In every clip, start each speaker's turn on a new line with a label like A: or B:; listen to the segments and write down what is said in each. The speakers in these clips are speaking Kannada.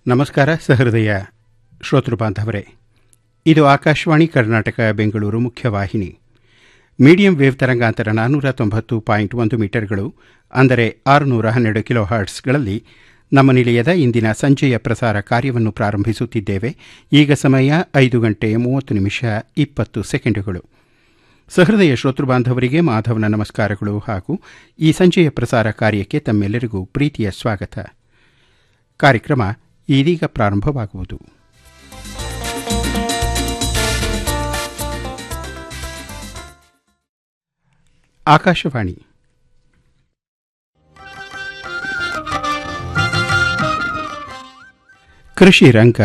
A: ನಮಸ್ಕಾರ ಸಹೃದಯ ಶ್ರೋತೃ ಬಾಂಧವರೇ ಇದು ಆಕಾಶವಾಣಿ ಕರ್ನಾಟಕ ಬೆಂಗಳೂರು ಮುಖ್ಯವಾಹಿನಿ ಮೀಡಿಯಂ ವೇವ್ ತರಂಗಾಂತರ ನಾನ್ನೂರ ತೊಂಬತ್ತು ಪಾಯಿಂಟ್ ಒಂದು ಮೀಟರ್ಗಳು ಅಂದರೆ ಆರುನೂರ ಹನ್ನೆರಡು ಕಿಲೋ ಹರ್ಟ್ಸ್ಗಳಲ್ಲಿ ನಮ್ಮ ನಿಲಯದ ಇಂದಿನ ಸಂಜೆಯ ಪ್ರಸಾರ ಕಾರ್ಯವನ್ನು ಪ್ರಾರಂಭಿಸುತ್ತಿದ್ದೇವೆ ಈಗ ಸಮಯ ಐದು ಗಂಟೆ ಮೂವತ್ತು ನಿಮಿಷ ಇಪ್ಪತ್ತು ಸೆಕೆಂಡುಗಳು ಸಹೃದಯ ಶ್ರೋತೃ ಬಾಂಧವರಿಗೆ ಮಾಧವನ ನಮಸ್ಕಾರಗಳು ಹಾಗೂ ಈ ಸಂಜೆಯ ಪ್ರಸಾರ ಕಾರ್ಯಕ್ಕೆ ತಮ್ಮೆಲ್ಲರಿಗೂ ಪ್ರೀತಿಯ ಸ್ವಾಗತ ಕಾರ್ಯಕ್ರಮ ಇದೀಗ ಪ್ರಾರಂಭವಾಗುವುದು ಆಕಾಶವಾಣಿ ಕೃಷಿ ರಂಗ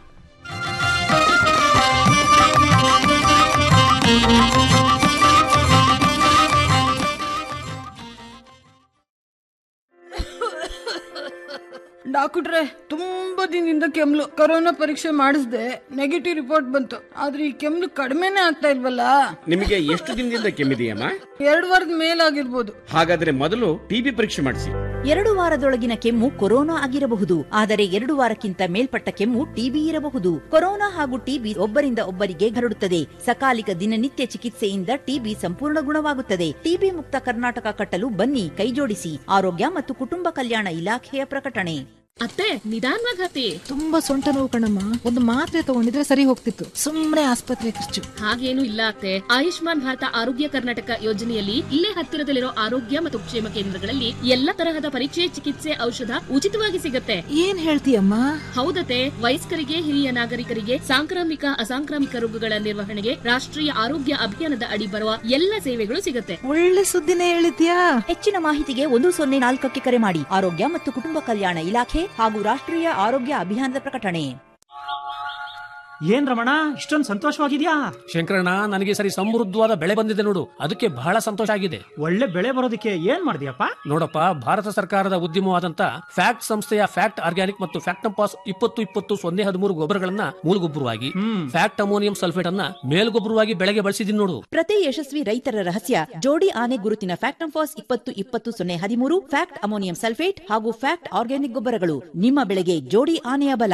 B: ಡಾಕ್ಟ್ರೆ ತುಂಬಾ ದಿನದಿಂದ ಕೆಮ್ಲು ಕೊರೋನಾ ಪರೀಕ್ಷೆ ಮಾಡಿಸ್ದೆ ನೆಗೆಟಿವ್ ರಿಪೋರ್ಟ್ ಬಂತು ಆದ್ರೆ ಈ ಕೆಮ್ಲು ಕಡಿಮೆನೇ ಆಗ್ತಾ ಇಲ್ವಲ್ಲ
C: ನಿಮಗೆ ಎಷ್ಟು ದಿನದಿಂದ ಕೆಮ್ಮಿದೆಯಮ್ಮ
B: ಎರಡು ವಾರದ ಮೇಲಾಗಿರ್ಬೋದು
C: ಹಾಗಾದ್ರೆ ಮೊದಲು ಟಿಬಿ ಪರೀಕ್ಷೆ ಮಾಡಿಸಿ
D: ಎರಡು ವಾರದೊಳಗಿನ ಕೆಮ್ಮು ಕೊರೋನಾ ಆಗಿರಬಹುದು ಆದರೆ ಎರಡು ವಾರಕ್ಕಿಂತ ಮೇಲ್ಪಟ್ಟ ಕೆಮ್ಮು ಟಿಬಿ ಇರಬಹುದು ಕೊರೋನಾ ಹಾಗೂ ಟಿಬಿ ಒಬ್ಬರಿಂದ ಒಬ್ಬರಿಗೆ ಹರಡುತ್ತದೆ ಸಕಾಲಿಕ ದಿನನಿತ್ಯ ಚಿಕಿತ್ಸೆಯಿಂದ ಟಿಬಿ ಸಂಪೂರ್ಣ ಗುಣವಾಗುತ್ತದೆ ಟಿಬಿ ಮುಕ್ತ ಕರ್ನಾಟಕ ಕಟ್ಟಲು ಬನ್ನಿ ಕೈಜೋಡಿಸಿ ಆರೋಗ್ಯ ಮತ್ತು ಕುಟುಂಬ ಕಲ್ಯಾಣ ಇಲಾಖೆಯ ಪ್ರಕಟಣೆ
E: ಅತ್ತೆ ನಿಧಾನವಾಗಿ ಹತ್ತಿ
F: ತುಂಬಾ ಸೊಂಟ ನೋವು ಕಣಮ್ಮ ಒಂದು ಮಾತ್ರೆ ತಗೊಂಡಿದ್ರೆ ಸರಿ ಹೋಗ್ತಿತ್ತು ಸುಮ್ನೆ ಆಸ್ಪತ್ರೆ ಖರ್ಚು
E: ಹಾಗೇನು ಇಲ್ಲ ಅತ್ತೆ ಆಯುಷ್ಮಾನ್ ಭಾರತ ಆರೋಗ್ಯ ಕರ್ನಾಟಕ ಯೋಜನೆಯಲ್ಲಿ ಇಲ್ಲೇ ಹತ್ತಿರದಲ್ಲಿರೋ ಆರೋಗ್ಯ ಮತ್ತು ಕ್ಷೇಮ ಕೇಂದ್ರಗಳಲ್ಲಿ ಎಲ್ಲ ತರಹದ ಪರೀಕ್ಷೆ ಚಿಕಿತ್ಸೆ ಔಷಧ ಉಚಿತವಾಗಿ ಸಿಗತ್ತೆ
F: ಏನ್ ಹೇಳ್ತೀಯಮ್ಮ
E: ಹೌದತೆ ವಯಸ್ಕರಿಗೆ ಹಿರಿಯ ನಾಗರಿಕರಿಗೆ ಸಾಂಕ್ರಾಮಿಕ ಅಸಾಂಕ್ರಾಮಿಕ ರೋಗಗಳ ನಿರ್ವಹಣೆಗೆ ರಾಷ್ಟ್ರೀಯ ಆರೋಗ್ಯ ಅಭಿಯಾನದ ಅಡಿ ಬರುವ ಎಲ್ಲ ಸೇವೆಗಳು ಸಿಗತ್ತೆ
F: ಒಳ್ಳೆ ಸುದ್ದಿನೇ ಹೇಳಿದ್ಯಾ
D: ಹೆಚ್ಚಿನ ಮಾಹಿತಿಗೆ ಒಂದು ಸೊನ್ನೆ ನಾಲ್ಕಕ್ಕೆ ಕರೆ ಮಾಡಿ ಆರೋಗ್ಯ ಮತ್ತು ಕುಟುಂಬ ಕಲ್ಯಾಣ ಇಲಾಖೆ ಹಾಗೂ ರಾಷ್ಟ್ರೀಯ ಆರೋಗ್ಯ ಅಭಿಯಾನದ ಪ್ರಕಟಣೆ
G: ಏನ್ ರಮಣ ಇಷ್ಟೊಂದು ಸಂತೋಷವಾಗಿದ್ಯಾ
H: ಶಂಕರಣ್ಣ ನನಗೆ ಸರಿ ಸಮೃದ್ಧವಾದ ಬೆಳೆ ಬಂದಿದೆ ನೋಡು ಅದಕ್ಕೆ ಬಹಳ ಸಂತೋಷ ಆಗಿದೆ
G: ಒಳ್ಳೆ ಬೆಳೆ ಬರೋದಕ್ಕೆ ಏನ್ ಮಾಡಿದ್ಯಪ್ಪ
H: ನೋಡಪ್ಪ ಭಾರತ ಸರ್ಕಾರದ ಉದ್ಯಮವಾದಂತ ಫ್ಯಾಕ್ಟ್ ಸಂಸ್ಥೆಯ ಫ್ಯಾಕ್ಟ್ ಆರ್ಗ್ಯಾನಿಕ್ ಮತ್ತು ಫ್ಯಾಕ್ಟಂಪಾಸ್ ಇಪ್ಪತ್ತು ಇಪ್ಪತ್ತು ಸೊನ್ನೆ ಹದಿಮೂರು ಗೊಬ್ಬರಗಳನ್ನ ಮೂಲಗೊಬ್ಬರವಾಗಿ
G: ಹ್ಮ್
H: ಫ್ಯಾಕ್ಟ್ ಅಮೋನಿಯಂ ಸಲ್ಫೇಟ್ ಅನ್ನ ಮೇಲ್ಗೊಬ್ಬರವಾಗಿ ಬೆಳೆಗೆ ಬಳಸಿದೀನಿ ನೋಡು
D: ಪ್ರತಿ ಯಶಸ್ವಿ ರೈತರ ರಹಸ್ಯ ಜೋಡಿ ಆನೆ ಗುರುತಿನ ಫ್ಯಾಕ್ಟಂಫಾಸ್ ಇಪ್ಪತ್ತು ಇಪ್ಪತ್ತು ಸೊನ್ನೆ ಹದಿಮೂರು ಫ್ಯಾಕ್ಟ್ ಅಮೋನಿಯಂ ಸಲ್ಫೇಟ್ ಹಾಗೂ ಫ್ಯಾಕ್ಟ್ ಆರ್ಗ್ಯಾನಿಕ್ ಗೊಬ್ಬರಗಳು ನಿಮ್ಮ ಬೆಳೆಗೆ ಜೋಡಿ ಆನೆಯ ಬಲ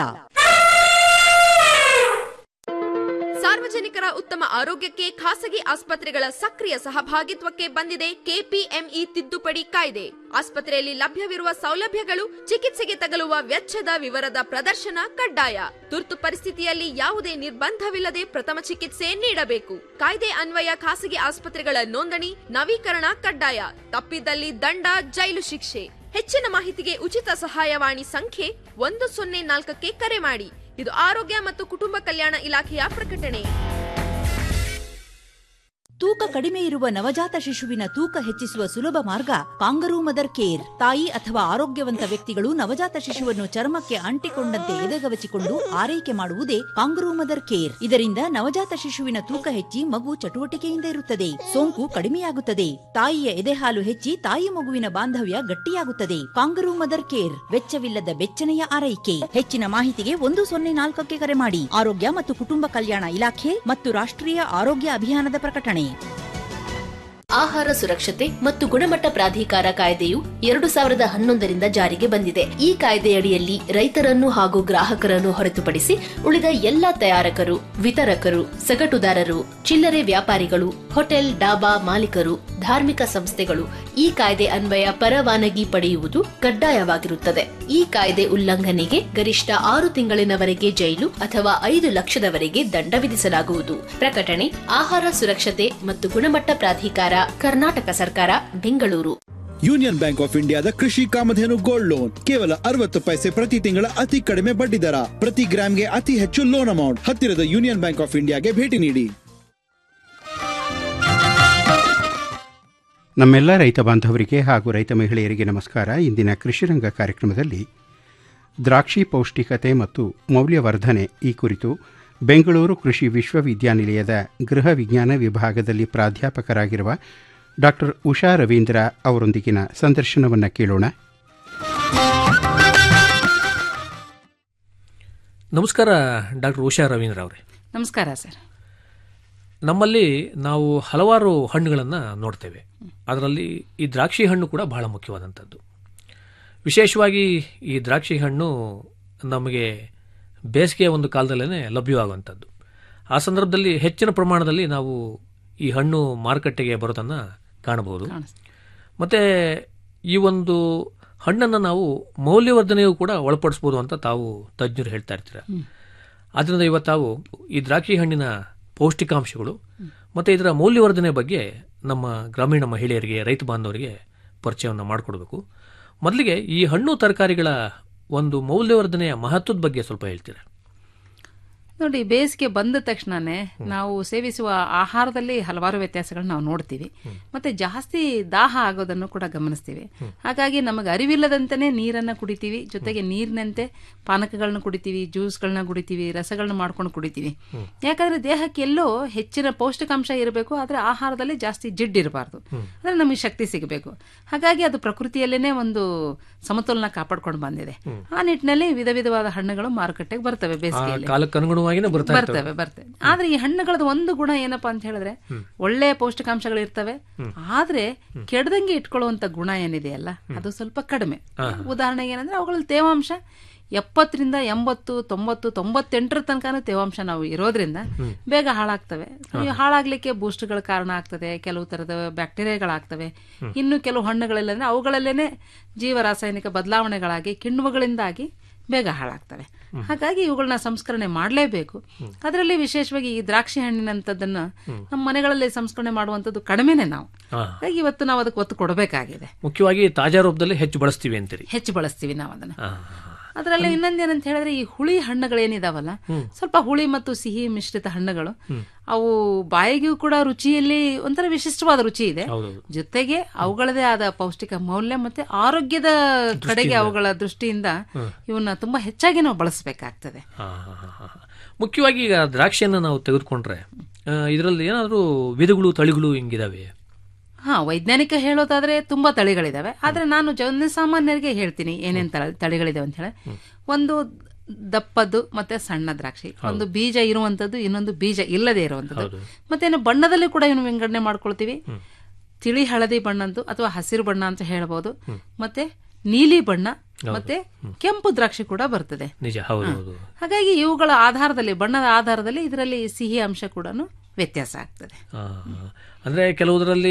I: ಸಾರ್ವಜನಿಕರ ಉತ್ತಮ ಆರೋಗ್ಯಕ್ಕೆ ಖಾಸಗಿ ಆಸ್ಪತ್ರೆಗಳ ಸಕ್ರಿಯ ಸಹಭಾಗಿತ್ವಕ್ಕೆ ಬಂದಿದೆ ಕೆಪಿಎಂಇ ತಿದ್ದುಪಡಿ ಕಾಯ್ದೆ ಆಸ್ಪತ್ರೆಯಲ್ಲಿ ಲಭ್ಯವಿರುವ ಸೌಲಭ್ಯಗಳು ಚಿಕಿತ್ಸೆಗೆ ತಗಲುವ ವೆಚ್ಚದ ವಿವರದ ಪ್ರದರ್ಶನ ಕಡ್ಡಾಯ ತುರ್ತು ಪರಿಸ್ಥಿತಿಯಲ್ಲಿ ಯಾವುದೇ ನಿರ್ಬಂಧವಿಲ್ಲದೆ ಪ್ರಥಮ ಚಿಕಿತ್ಸೆ ನೀಡಬೇಕು ಕಾಯ್ದೆ ಅನ್ವಯ ಖಾಸಗಿ ಆಸ್ಪತ್ರೆಗಳ ನೋಂದಣಿ ನವೀಕರಣ ಕಡ್ಡಾಯ ತಪ್ಪಿದಲ್ಲಿ ದಂಡ ಜೈಲು ಶಿಕ್ಷೆ ಹೆಚ್ಚಿನ ಮಾಹಿತಿಗೆ ಉಚಿತ ಸಹಾಯವಾಣಿ ಸಂಖ್ಯೆ ಒಂದು ಸೊನ್ನೆ ನಾಲ್ಕಕ್ಕೆ ಕರೆ ಮಾಡಿ ಇದು ಆರೋಗ್ಯ ಮತ್ತು ಕುಟುಂಬ ಕಲ್ಯಾಣ ಇಲಾಖೆಯ ಪ್ರಕಟಣೆ
D: ತೂಕ ಕಡಿಮೆ ಇರುವ ನವಜಾತ ಶಿಶುವಿನ ತೂಕ ಹೆಚ್ಚಿಸುವ ಸುಲಭ ಮಾರ್ಗ ಕಾಂಗರೂ ಮದರ್ ಕೇರ್ ತಾಯಿ ಅಥವಾ ಆರೋಗ್ಯವಂತ ವ್ಯಕ್ತಿಗಳು ನವಜಾತ ಶಿಶುವನ್ನು ಚರ್ಮಕ್ಕೆ ಅಂಟಿಕೊಂಡಂತೆ ಎದೆಗವಚಿಕೊಂಡು ಆರೈಕೆ ಮಾಡುವುದೇ ಕಾಂಗರೂ ಮದರ್ ಕೇರ್ ಇದರಿಂದ ನವಜಾತ ಶಿಶುವಿನ ತೂಕ ಹೆಚ್ಚಿ ಮಗು ಚಟುವಟಿಕೆಯಿಂದ ಇರುತ್ತದೆ ಸೋಂಕು ಕಡಿಮೆಯಾಗುತ್ತದೆ ತಾಯಿಯ ಎದೆಹಾಲು ಹೆಚ್ಚಿ ತಾಯಿ ಮಗುವಿನ ಬಾಂಧವ್ಯ ಗಟ್ಟಿಯಾಗುತ್ತದೆ ಕಾಂಗರೂ ಮದರ್ ಕೇರ್ ವೆಚ್ಚವಿಲ್ಲದ ಬೆಚ್ಚನೆಯ ಆರೈಕೆ ಹೆಚ್ಚಿನ ಮಾಹಿತಿಗೆ ಒಂದು ಸೊನ್ನೆ ನಾಲ್ಕಕ್ಕೆ ಕರೆ ಮಾಡಿ ಆರೋಗ್ಯ ಮತ್ತು ಕುಟುಂಬ ಕಲ್ಯಾಣ ಇಲಾಖೆ ಮತ್ತು ರಾಷ್ಟ್ರೀಯ ಆರೋಗ್ಯ ಅಭಿಯಾನದ ಪ್ರಕಟಣೆ
J: ಆಹಾರ ಸುರಕ್ಷತೆ ಮತ್ತು ಗುಣಮಟ್ಟ ಪ್ರಾಧಿಕಾರ ಕಾಯ್ದೆಯು ಎರಡು ಸಾವಿರದ ಹನ್ನೊಂದರಿಂದ ಜಾರಿಗೆ ಬಂದಿದೆ ಈ ಕಾಯ್ದೆಯಡಿಯಲ್ಲಿ ರೈತರನ್ನು ಹಾಗೂ ಗ್ರಾಹಕರನ್ನು ಹೊರತುಪಡಿಸಿ ಉಳಿದ ಎಲ್ಲಾ ತಯಾರಕರು ವಿತರಕರು ಸಗಟುದಾರರು ಚಿಲ್ಲರೆ ವ್ಯಾಪಾರಿಗಳು ಹೋಟೆಲ್ ಡಾಬಾ ಮಾಲೀಕರು ಧಾರ್ಮಿಕ ಸಂಸ್ಥೆಗಳು ಈ ಕಾಯ್ದೆ ಅನ್ವಯ ಪರವಾನಗಿ ಪಡೆಯುವುದು ಕಡ್ಡಾಯವಾಗಿರುತ್ತದೆ ಈ ಕಾಯ್ದೆ ಉಲ್ಲಂಘನೆಗೆ ಗರಿಷ್ಠ ಆರು ತಿಂಗಳಿನವರೆಗೆ ಜೈಲು ಅಥವಾ ಐದು ಲಕ್ಷದವರೆಗೆ ದಂಡ ವಿಧಿಸಲಾಗುವುದು ಪ್ರಕಟಣೆ ಆಹಾರ ಸುರಕ್ಷತೆ ಮತ್ತು ಗುಣಮಟ್ಟ ಪ್ರಾಧಿಕಾರ ಕರ್ನಾಟಕ ಸರ್ಕಾರ ಬೆಂಗಳೂರು
K: ಯೂನಿಯನ್ ಬ್ಯಾಂಕ್ ಆಫ್ ಇಂಡಿಯಾದ ಕೃಷಿ ಕಾಮಧೇನು ಗೋಲ್ಡ್ ಲೋನ್ ಕೇವಲ ಅರವತ್ತು ಪೈಸೆ ಪ್ರತಿ ತಿಂಗಳ ಅತಿ ಕಡಿಮೆ ಬಡ್ಡಿ ದರ ಪ್ರತಿ ಗ್ರಾಮ್ಗೆ ಅತಿ ಹೆಚ್ಚು ಲೋನ್ ಅಮೌಂಟ್ ಹತ್ತಿರದ ಯೂನಿಯನ್ ಬ್ಯಾಂಕ್ ಆಫ್ ಇಂಡಿಯಾಗೆ ಭೇಟಿ ನೀಡಿ
A: ನಮ್ಮೆಲ್ಲ ರೈತ ಬಾಂಧವರಿಗೆ ಹಾಗೂ ರೈತ ಮಹಿಳೆಯರಿಗೆ ನಮಸ್ಕಾರ ಇಂದಿನ ಕೃಷಿರಂಗ ಕಾರ್ಯಕ್ರಮದಲ್ಲಿ ದ್ರಾಕ್ಷಿ ಪೌಷ್ಟಿಕತೆ ಮತ್ತು ಮೌಲ್ಯವರ್ಧನೆ ಈ ಕುರಿತು ಬೆಂಗಳೂರು ಕೃಷಿ ವಿಶ್ವವಿದ್ಯಾನಿಲಯದ ಗೃಹ ವಿಜ್ಞಾನ ವಿಭಾಗದಲ್ಲಿ ಪ್ರಾಧ್ಯಾಪಕರಾಗಿರುವ ಡಾಕ್ಟರ್ ಉಷಾ ರವೀಂದ್ರ ಅವರೊಂದಿಗಿನ ಸಂದರ್ಶನವನ್ನು ಕೇಳೋಣ
H: ನಮಸ್ಕಾರ ಡಾಕ್ಟರ್ ಉಷಾ ರವೀಂದ್ರ ಅವರೇ
F: ನಮಸ್ಕಾರ ಸರ್
H: ನಮ್ಮಲ್ಲಿ ನಾವು ಹಲವಾರು ಹಣ್ಣುಗಳನ್ನು ನೋಡ್ತೇವೆ ಅದರಲ್ಲಿ ಈ ದ್ರಾಕ್ಷಿ ಹಣ್ಣು ಕೂಡ ಬಹಳ ಮುಖ್ಯವಾದಂಥದ್ದು ವಿಶೇಷವಾಗಿ ಈ ದ್ರಾಕ್ಷಿ ಹಣ್ಣು ನಮಗೆ ಬೇಸಿಗೆಯ ಒಂದು ಕಾಲದಲ್ಲೇ ಲಭ್ಯವಾಗುವಂಥದ್ದು ಆ ಸಂದರ್ಭದಲ್ಲಿ ಹೆಚ್ಚಿನ ಪ್ರಮಾಣದಲ್ಲಿ ನಾವು ಈ ಹಣ್ಣು ಮಾರುಕಟ್ಟೆಗೆ ಬರೋದನ್ನು ಕಾಣಬಹುದು ಮತ್ತು ಈ ಒಂದು ಹಣ್ಣನ್ನು ನಾವು ಮೌಲ್ಯವರ್ಧನೆಯೂ ಕೂಡ ಒಳಪಡಿಸ್ಬೋದು ಅಂತ ತಾವು ತಜ್ಞರು ಹೇಳ್ತಾ ಇರ್ತೀರ ಆದ್ದರಿಂದ ಇವತ್ತು ತಾವು ಈ ದ್ರಾಕ್ಷಿ ಹಣ್ಣಿನ ಪೌಷ್ಟಿಕಾಂಶಗಳು ಮತ್ತು ಇದರ ಮೌಲ್ಯವರ್ಧನೆ ಬಗ್ಗೆ ನಮ್ಮ ಗ್ರಾಮೀಣ ಮಹಿಳೆಯರಿಗೆ ರೈತ ಬಾಂಧವರಿಗೆ ಪರಿಚಯವನ್ನು ಮಾಡಿಕೊಡ್ಬೇಕು ಮೊದಲಿಗೆ ಈ ಹಣ್ಣು ತರಕಾರಿಗಳ ಒಂದು ಮೌಲ್ಯವರ್ಧನೆಯ ಮಹತ್ವದ ಬಗ್ಗೆ ಸ್ವಲ್ಪ ಹೇಳ್ತೀರಾ
F: ನೋಡಿ ಬೇಸಿಗೆ ಬಂದ ತಕ್ಷಣನೇ ನಾವು ಸೇವಿಸುವ ಆಹಾರದಲ್ಲಿ ಹಲವಾರು ವ್ಯತ್ಯಾಸಗಳನ್ನ ನಾವು ನೋಡ್ತೀವಿ ಮತ್ತೆ ಜಾಸ್ತಿ ದಾಹ ಆಗೋದನ್ನು ಕೂಡ ಗಮನಿಸ್ತೀವಿ ಹಾಗಾಗಿ ನಮಗೆ ಅರಿವಿಲ್ಲದಂತೆಯೇ ನೀರನ್ನ ಕುಡಿತೀವಿ ಜೊತೆಗೆ ನೀರಿನಂತೆ ಪಾನಕಗಳನ್ನ ಕುಡಿತೀವಿ ಜ್ಯೂಸ್ಗಳನ್ನ ಕುಡಿತೀವಿ ರಸಗಳನ್ನ ಮಾಡ್ಕೊಂಡು ಕುಡಿತೀವಿ ಯಾಕಂದ್ರೆ ದೇಹಕ್ಕೆ ಎಲ್ಲೋ ಹೆಚ್ಚಿನ ಪೌಷ್ಟಿಕಾಂಶ ಇರಬೇಕು ಆದ್ರೆ ಆಹಾರದಲ್ಲಿ ಜಾಸ್ತಿ ಜಿಡ್ಡಿರಬಾರ್ದು ಅಂದ್ರೆ ನಮಗೆ ಶಕ್ತಿ ಸಿಗಬೇಕು ಹಾಗಾಗಿ ಅದು ಪ್ರಕೃತಿಯಲ್ಲೇನೆ ಒಂದು ಸಮತೋಲನ ಕಾಪಾಡ್ಕೊಂಡು ಬಂದಿದೆ ಆ ನಿಟ್ಟಿನಲ್ಲಿ ವಿಧ ವಿಧವಾದ ಹಣ್ಣುಗಳು ಮಾರುಕಟ್ಟೆಗೆ ಬರ್ತವೆ
H: ಆ
F: ಬೇಸಿಗೆಯಲ್ಲಿ
H: ಕಾಲಕ್ಕೆ ಅನುಗುಣವಾಗಿನೇ ಬರ್ತಾ ಇರ್ತವೆ
F: ಬರ್ತವೆ ಬರ್ತವೆ ಆದ್ರೆ ಈ ಹಣ್ಣುಗಳದ ಒಂದು ಗುಣ ಏನಪ್ಪಾ ಅಂತ ಹೇಳಿದ್ರೆ ಒಳ್ಳೆ ಪೌಷ್ಟಿಕಾಂಶಗಳು ಇರ್ತವೆ ಆದ್ರೆ ಕೆಡದಂಗೆ ಇಟ್ಕೊಳ್ಳುವಂತ ಗುಣ ಏನಿದೆಯಲ್ಲ ಅದು ಸ್ವಲ್ಪ ಕಡಿಮೆ ಉದಾಹರಣೆಗೆ ಏನಂದ್ರೆ ಅವುಗಳಲ್ಲಿ ತೇವಾಂಶ ಎಪ್ಪತ್ತರಿಂದ ಎಂಬತ್ತು ತೊಂಬತ್ತು ತೊಂಬತ್ತೆಂಟರ ತನಕನೂ ತೇವಾಂಶ ನಾವು ಇರೋದ್ರಿಂದ ಬೇಗ ಹಾಳಾಗ್ತವೆ ಈ ಹಾಳಾಗ್ಲಿಕ್ಕೆ ಬೂಸ್ಟ್ಗಳ ಕಾರಣ ಆಗ್ತದೆ ಕೆಲವು ತರದ ಬ್ಯಾಕ್ಟೀರಿಯಾಗಳಾಗ್ತವೆ ಇನ್ನು ಕೆಲವು ಹಣ್ಣುಗಳೆಲ್ಲ ಅಂದ್ರೆ ಅವುಗಳಲ್ಲೇನೆ ಜೀವ ರಾಸಾಯನಿಕ ಬದಲಾವಣೆಗಳಾಗಿ ಕಿಣ್ವಗಳಿಂದಾಗಿ ಬೇಗ ಹಾಳಾಗ್ತವೆ ಹಾಗಾಗಿ ಇವುಗಳನ್ನ ಸಂಸ್ಕರಣೆ ಮಾಡಲೇಬೇಕು ಅದರಲ್ಲಿ ವಿಶೇಷವಾಗಿ ಈ ದ್ರಾಕ್ಷಿ ಹಣ್ಣಿನಂಥದ್ದನ್ನ ನಮ್ಮ ಮನೆಗಳಲ್ಲಿ ಸಂಸ್ಕರಣೆ ಮಾಡುವಂಥದ್ದು ಕಡಿಮೆನೆ ನಾವು
H: ಹಾ.
F: ಹಾಗಾಗಿ ಇವತ್ತು ನಾವು ಅದಕ್ಕೆ ಒತ್ತು ಕೊಡಬೇಕಾಗಿದೆ
H: ಮುಖ್ಯವಾಗಿ ತಾಜಾ ರೂಪದಲ್ಲಿ ಹೆಚ್ಚು ಬಳಸ್ತೀವಿ ಅಂತೀರಿ
F: ಹೆಚ್ಚು ಬಳಸ್ತೀವಿ ನಾವು ಅದನ್ನ
H: ಆ,
F: ಅದರಲ್ಲಿ ಇನ್ನೊಂದೇನಂತ ಹೇಳಿದ್ರೆ ಈ ಹುಳಿ ಹಣ್ಣುಗಳೇನಿದಾವಲ್ಲ ಸ್ವಲ್ಪ ಹುಳಿ ಮತ್ತು ಸಿಹಿ ಮಿಶ್ರಿತ ಹಣ್ಣುಗಳು ಅವು ಬಾಯಿಗೂ ಕೂಡ ರುಚಿಯಲ್ಲಿ ಒಂಥರ ವಿಶಿಷ್ಟವಾದ ರುಚಿ ಇದೆ
H: ಹೌದೌದು.
F: ಜೊತೆಗೆ ಅವುಗಳದೇ ಆದ ಪೌಷ್ಟಿಕ ಮೌಲ್ಯ ಮತ್ತೆ ಆರೋಗ್ಯದ ಕಡೆಗೆ ಅವುಗಳ ದೃಷ್ಟಿಯಿಂದ ಇವನ್ನ ತುಂಬಾ ಹೆಚ್ಚಾಗಿ ನಾವು ಬಳಸಬೇಕಾಗ್ತದೆ
H: ಆ, ಆ, ಆ, ಆ. ಮುಖ್ಯವಾಗಿ ಈಗ ದ್ರಾಕ್ಷಿಯನ್ನು ನಾವು ತೆಗೆದುಕೊಂಡ್ರೆ ಇದರಲ್ಲಿ ಏನಾದರೂ ವಿಧಗಳು ತಳಿಗಳು ಹಿಂಗಿದಾವೆ
F: ಹಾ ವೈಜ್ಞಾನಿಕ ಹೇಳೋದಾದ್ರೆ ತುಂಬಾ ತಳಿಗಳಿದಾವೆ ಆದ್ರೆ ನಾನು ಜನಸಾಮಾನ್ಯರಿಗೆ ಹೇಳ್ತೀನಿ ಏನೇನ್ ತಳ- ತಳಿಗಳಿದಾವೆ ಅಂತ ಹೇಳಿ ಒಂದು ದಪ್ಪದ್ದು ಮತ್ತೆ ಸಣ್ಣ ದ್ರಾಕ್ಷಿ ಒಂದು ಬೀಜ ಇರುವಂತದ್ದು ಇನ್ನೊಂದು ಬೀಜ ಇಲ್ಲದೆ ಇರುವಂತದ್ದು ಮತ್ತೇನು ಬಣ್ಣದಲ್ಲಿ ಕೂಡ ಇವನು ವಿಂಗಡಣೆ ಮಾಡ್ಕೊಳ್ತೀವಿ ತಿಳಿ ಹಳದಿ ಬಣ್ಣದ್ದು ಅಥವಾ ಹಸಿರು ಬಣ್ಣ ಅಂತ ಹೇಳ್ಬೋದು ಮತ್ತೆ ನೀಲಿ ಬಣ್ಣ ಮತ್ತೆ ಕೆಂಪು ದ್ರಾಕ್ಷಿ ಕೂಡ ಬರ್ತದೆ
H: ನಿಜ ಹೌದು ಹೌದು
F: ಹಾಗಾಗಿ ಇವುಗಳ ಆಧಾರದಲ್ಲಿ ಬಣ್ಣದ ಆಧಾರದಲ್ಲಿ ಇದರಲ್ಲಿ ಸಿಹಿ ಅಂಶ ಕೂಡ ವ್ಯತ್ಯಾಸ ಆಗ್ತದೆ
H: ಆ, ಅಂದ್ರೆ ಕೆಲವುದರಲ್ಲಿ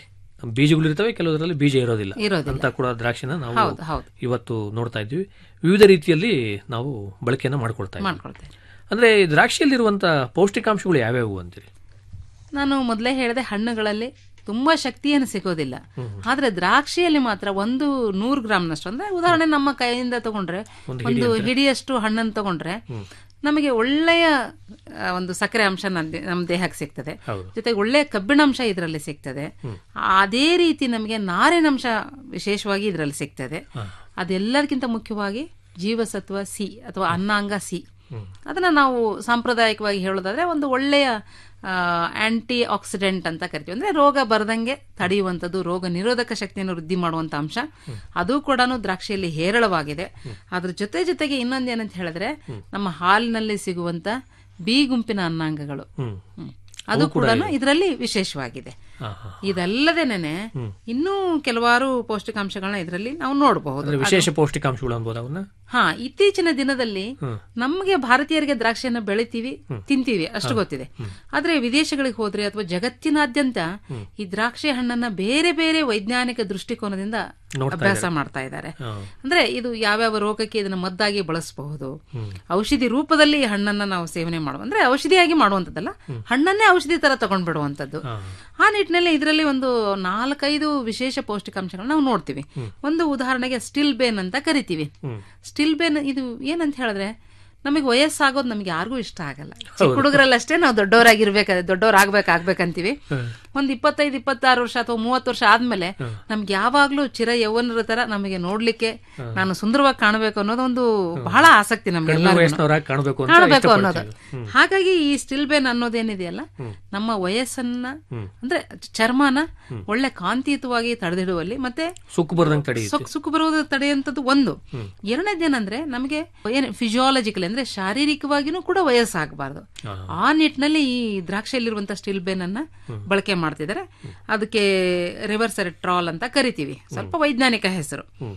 H: ಬೀಜಗಳು ಇರ್ತವೆ ಕೆಲವುದರಲ್ಲಿ ಬೀಜ ಇರೋದಿಲ್ಲ
F: ಇರೋದಿಲ್ಲ.
H: ಅಂತ ಕೂಡ ದ್ರಾಕ್ಷಿನ ನಾವು
F: ಹೌದು, ಹೌದು.
H: ಇವತ್ತು ನೋಡ್ತಾ ಇದ್ವಿ ವಿವಿಧ ರೀತಿಯಲ್ಲಿ ನಾವು ಬಳಕೆಯನ್ನ ಮಾಡ್ಕೊಳ್ತಾ ಇದ್ದೀವಿ
F: ಮಾಡ್ಕೊಳ್ತೇವೆ
H: ಅಂದ್ರೆ ಈ ದ್ರಾಕ್ಷಿಯಲ್ಲಿರುವಂತ ಪೌಷ್ಟಿಕಾಂಶಗಳು ಯಾವ್ಯಾವು ಅಂತೀರಿ
F: ನಾನು ಮೊದಲೇ ಹೇಳಿದೆ ಹಣ್ಣುಗಳಲ್ಲಿ ತುಂಬಾ ಶಕ್ತಿಯನ್ನು ಸಿಗೋದಿಲ್ಲ ಆದ್ರೆ ದ್ರಾಕ್ಷಿಯಲ್ಲಿ ಮಾತ್ರ ಒಂದು ನೂರು ಗ್ರಾಮ್ನಷ್ಟು ಅಂದ್ರೆ ಉದಾಹರಣೆ ನಮ್ಮ ಕೈಯಿಂದ ತಗೊಂಡ್ರೆ ಒಂದು ಹಿಡಿಯಷ್ಟು ಹಣ್ಣನ್ನು ತಗೊಂಡ್ರೆ ನಮಗೆ ಒಳ್ಳೆಯ ಆ, ಒಂದು ಸಕ್ಕರೆ ಅಂಶ ನಮ್ಮ ನಮ್ಮ ದೇಹಕ್ಕೆ ಸಿಗ್ತದೆ ಜೊತೆಗೆ ಒಳ್ಳೆಯ ಕಬ್ಬಿಣಾಂಶ ಇದರಲ್ಲಿ ಸಿಗ್ತದೆ ಅದೇ ರೀತಿ ನಮಗೆ ನಾರಿನಂಶ ವಿಶೇಷವಾಗಿ ಇದರಲ್ಲಿ ಸಿಗ್ತದೆ ಅದೆಲ್ಲರಿಗಿಂತ ಮುಖ್ಯವಾಗಿ ಜೀವಸತ್ವ ಸಿ ಅಥವಾ ಅನ್ನಾಂಗ ಸಿ ಅದನ್ನ ನಾವು ಸಾಂಪ್ರದಾಯಿಕವಾಗಿ ಹೇಳೋದಾದ್ರೆ ಒಂದು ಒಳ್ಳೆಯ ಆಂಟಿ ಆಕ್ಸಿಡೆಂಟ್ ಅಂತ ಕರಿತೀವಿ ಅಂದ್ರೆ ರೋಗ ಬರದಂಗೆ ತಡೆಯುವಂಥದ್ದು ರೋಗ ನಿರೋಧಕ ಶಕ್ತಿಯನ್ನು ವೃದ್ಧಿ ಮಾಡುವಂತ ಅಂಶ ಅದು ಕೂಡ ದ್ರಾಕ್ಷಿಯಲ್ಲಿ ಹೇರಳವಾಗಿದೆ ಅದ್ರ ಜೊತೆ ಜೊತೆಗೆ ಇನ್ನೊಂದೇನಂತ ಹೇಳಿದ್ರೆ ನಮ್ಮ ಹಾಲಿನಲ್ಲಿ ಸಿಗುವಂತ ಬಿ ಗುಂಪಿನ ಅನ್ನಾಂಗಗಳು ಹ್ಮ್. ಅದು ಕೂಡ ಇದರಲ್ಲಿ ವಿಶೇಷವಾಗಿದೆ ಇದಲ್ಲದೇನೆ ಇನ್ನೂ ಕೆಲವಾರು ಪೌಷ್ಟಿಕಾಂಶಗಳನ್ನ ಇದರಲ್ಲಿ ನಾವು ನೋಡಬಹುದು
H: ಅಂದ್ರೆ ವಿಶೇಷ ಪೌಷ್ಟಿಕಾಂಶಗಳು ಅನ್ಬೋದು ಅವನ್ನ
F: ಹಾ ಇತ್ತೀಚಿನ ದಿನದಲ್ಲಿ ನಮಗೆ ಭಾರತೀಯರಿಗೆ ದ್ರಾಕ್ಷಿಯನ್ನ ಬೆಳಿತೀವಿ ತಿಂತೀವಿ ಅಷ್ಟು ಗೊತ್ತಿದೆ ಆದ್ರೆ ವಿದೇಶಗಳಿಗೆ ಹೋದ್ರೆ ಅಥವಾ ಜಗತ್ತಿನಾದ್ಯಂತ ಈ ದ್ರಾಕ್ಷಿ ಹಣ್ಣನ್ನ ಬೇರೆ ಬೇರೆ ವೈಜ್ಞಾನಿಕ ದೃಷ್ಟಿಕೋನದಿಂದ ಅಭ್ಯಾಸ ಮಾಡ್ತಾ ಇದ್ದಾರೆ ಅಂದ್ರೆ ಇದು ಯಾವ್ಯಾವ ರೋಗಕ್ಕೆ ಇದನ್ನ ಮದ್ದಾಗಿ ಬಳಸಬಹುದು ಔಷಧಿ ರೂಪದಲ್ಲಿ ಈ ಹಣ್ಣನ್ನ ನಾವು ಸೇವನೆ ಮಾಡುವ ಅಂದ್ರೆ ಔಷಧಿಯಾಗಿ ಮಾಡುವಂತದ್ದಲ್ಲ ಹಣ್ಣನ್ನೇ ಔಷಧಿ ತರ ತಗೊಂಡ್ಬಿಡುವಂತದ್ದು ಆ ನಿಟ್ಟಿನಲ್ಲಿ ಇದರಲ್ಲಿ ಒಂದು ನಾಲ್ಕೈದು ವಿಶೇಷ ಪೌಷ್ಟಿಕಾಂಶಗಳನ್ನ ನಾವು ನೋಡ್ತೀವಿ ಒಂದು ಉದಾಹರಣೆಗೆ ಸ್ಟಿಲ್ ಬೇನ್ ಅಂತ ಕರಿತೀವಿ ಸ್ಟಿಲ್ ಬೇನ್ ಇದು ಏನಂತ ಹೇಳಿದ್ರೆ ನಮಗೆ ವಯಸ್ಸಾಗೋದು ನಮ್ಗೆ ಯಾರಿಗೂ ಇಷ್ಟ ಆಗಲ್ಲ ಚಿಕ್ಕ ಹುಡುಗರಲ್ಲಷ್ಟೇ ನಾವು ದೊಡ್ಡವರಾಗಿರ್ಬೇಕ ದೊಡ್ಡವರಾಗ್ಬೇಕಾಗ್ಬೇಕಂತೀವಿ ಒಂದ್ ಇಪ್ಪತ್ತೈದು ಇಪ್ಪತ್ತಾರು ವರ್ಷ ಅಥವಾ ಮೂವತ್ತು ವರ್ಷ ಆದ್ಮೇಲೆ ನಮ್ಗೆ ಯಾವಾಗ್ಲೂ ಚಿರ ಯೌವನರ ತರ ನಮಗೆ ನೋಡ್ಲಿಕ್ಕೆ ನಾನು ಸುಂದರವಾಗಿ ಕಾಣಬೇಕು ಅನ್ನೋದು ಒಂದು ಬಹಳ ಆಸಕ್ತಿ ನಮ್ಗೆ
H: ವಯಸ್ಸಿನವರಾಗಿ ಕಾಣಬೇಕು ಅಂತ
F: ಕಾಣಬೇಕು ಅನ್ನೋದು
H: ಇಷ್ಟಪಡ್ತೀವಿ.
F: ಹಾಗಾಗಿ ಈ ಸ್ಟಿಲ್ ಬೇನ್ ಅನ್ನೋದೇನಿದೆಯಲ್ಲ ನಮ್ಮ ವಯಸ್ಸನ್ನ ಅಂದ್ರೆ ಚರ್ಮನ ಒಳ್ಳೆ ಕಾಂತಿಯುತವಾಗಿ ತಡೆದಿಡುವಲ್ಲಿ ಮತ್ತೆ
H: ಸುಕ್ಕು ಬರ್ದಂಗ್ ತಡೆಯುತ್ತೆ
F: ಸೊಕ್ ಸುಕ್ಕು ಬರುವುದು ತಡೆಯುವಂಥದ್ದು ಒಂದು ಎರಡನೇದೇನಂದ್ರೆ ನಮಗೆ ಏನು ಫಿಸಿಯಾಲಜಿಕಲ್ ಅಂದ್ರೆ ಶಾರೀರಿಕವಾಗಿನೂ ಕೂಡ ವಯಸ್ಸಾಗಬಾರ್ದು ಆ ನಿಟ್ಟಿನಲ್ಲಿ ಈ ದ್ರಾಕ್ಷಿಯಲ್ಲಿರುವಂತ ಸ್ಟಿಲ್ ಬೇನ್ ಅನ್ನ ಬಳಕೆ ಮಾಡ್ತಿದ್ದಾರೆ ಅದಕ್ಕೆ ರಿವರ್ಸರಿಟ್ರಾಲ್ ಅಂತ ಕರಿತೀವಿ ಸ್ವಲ್ಪ ವೈಜ್ಞಾನಿಕ ಹೆಸರು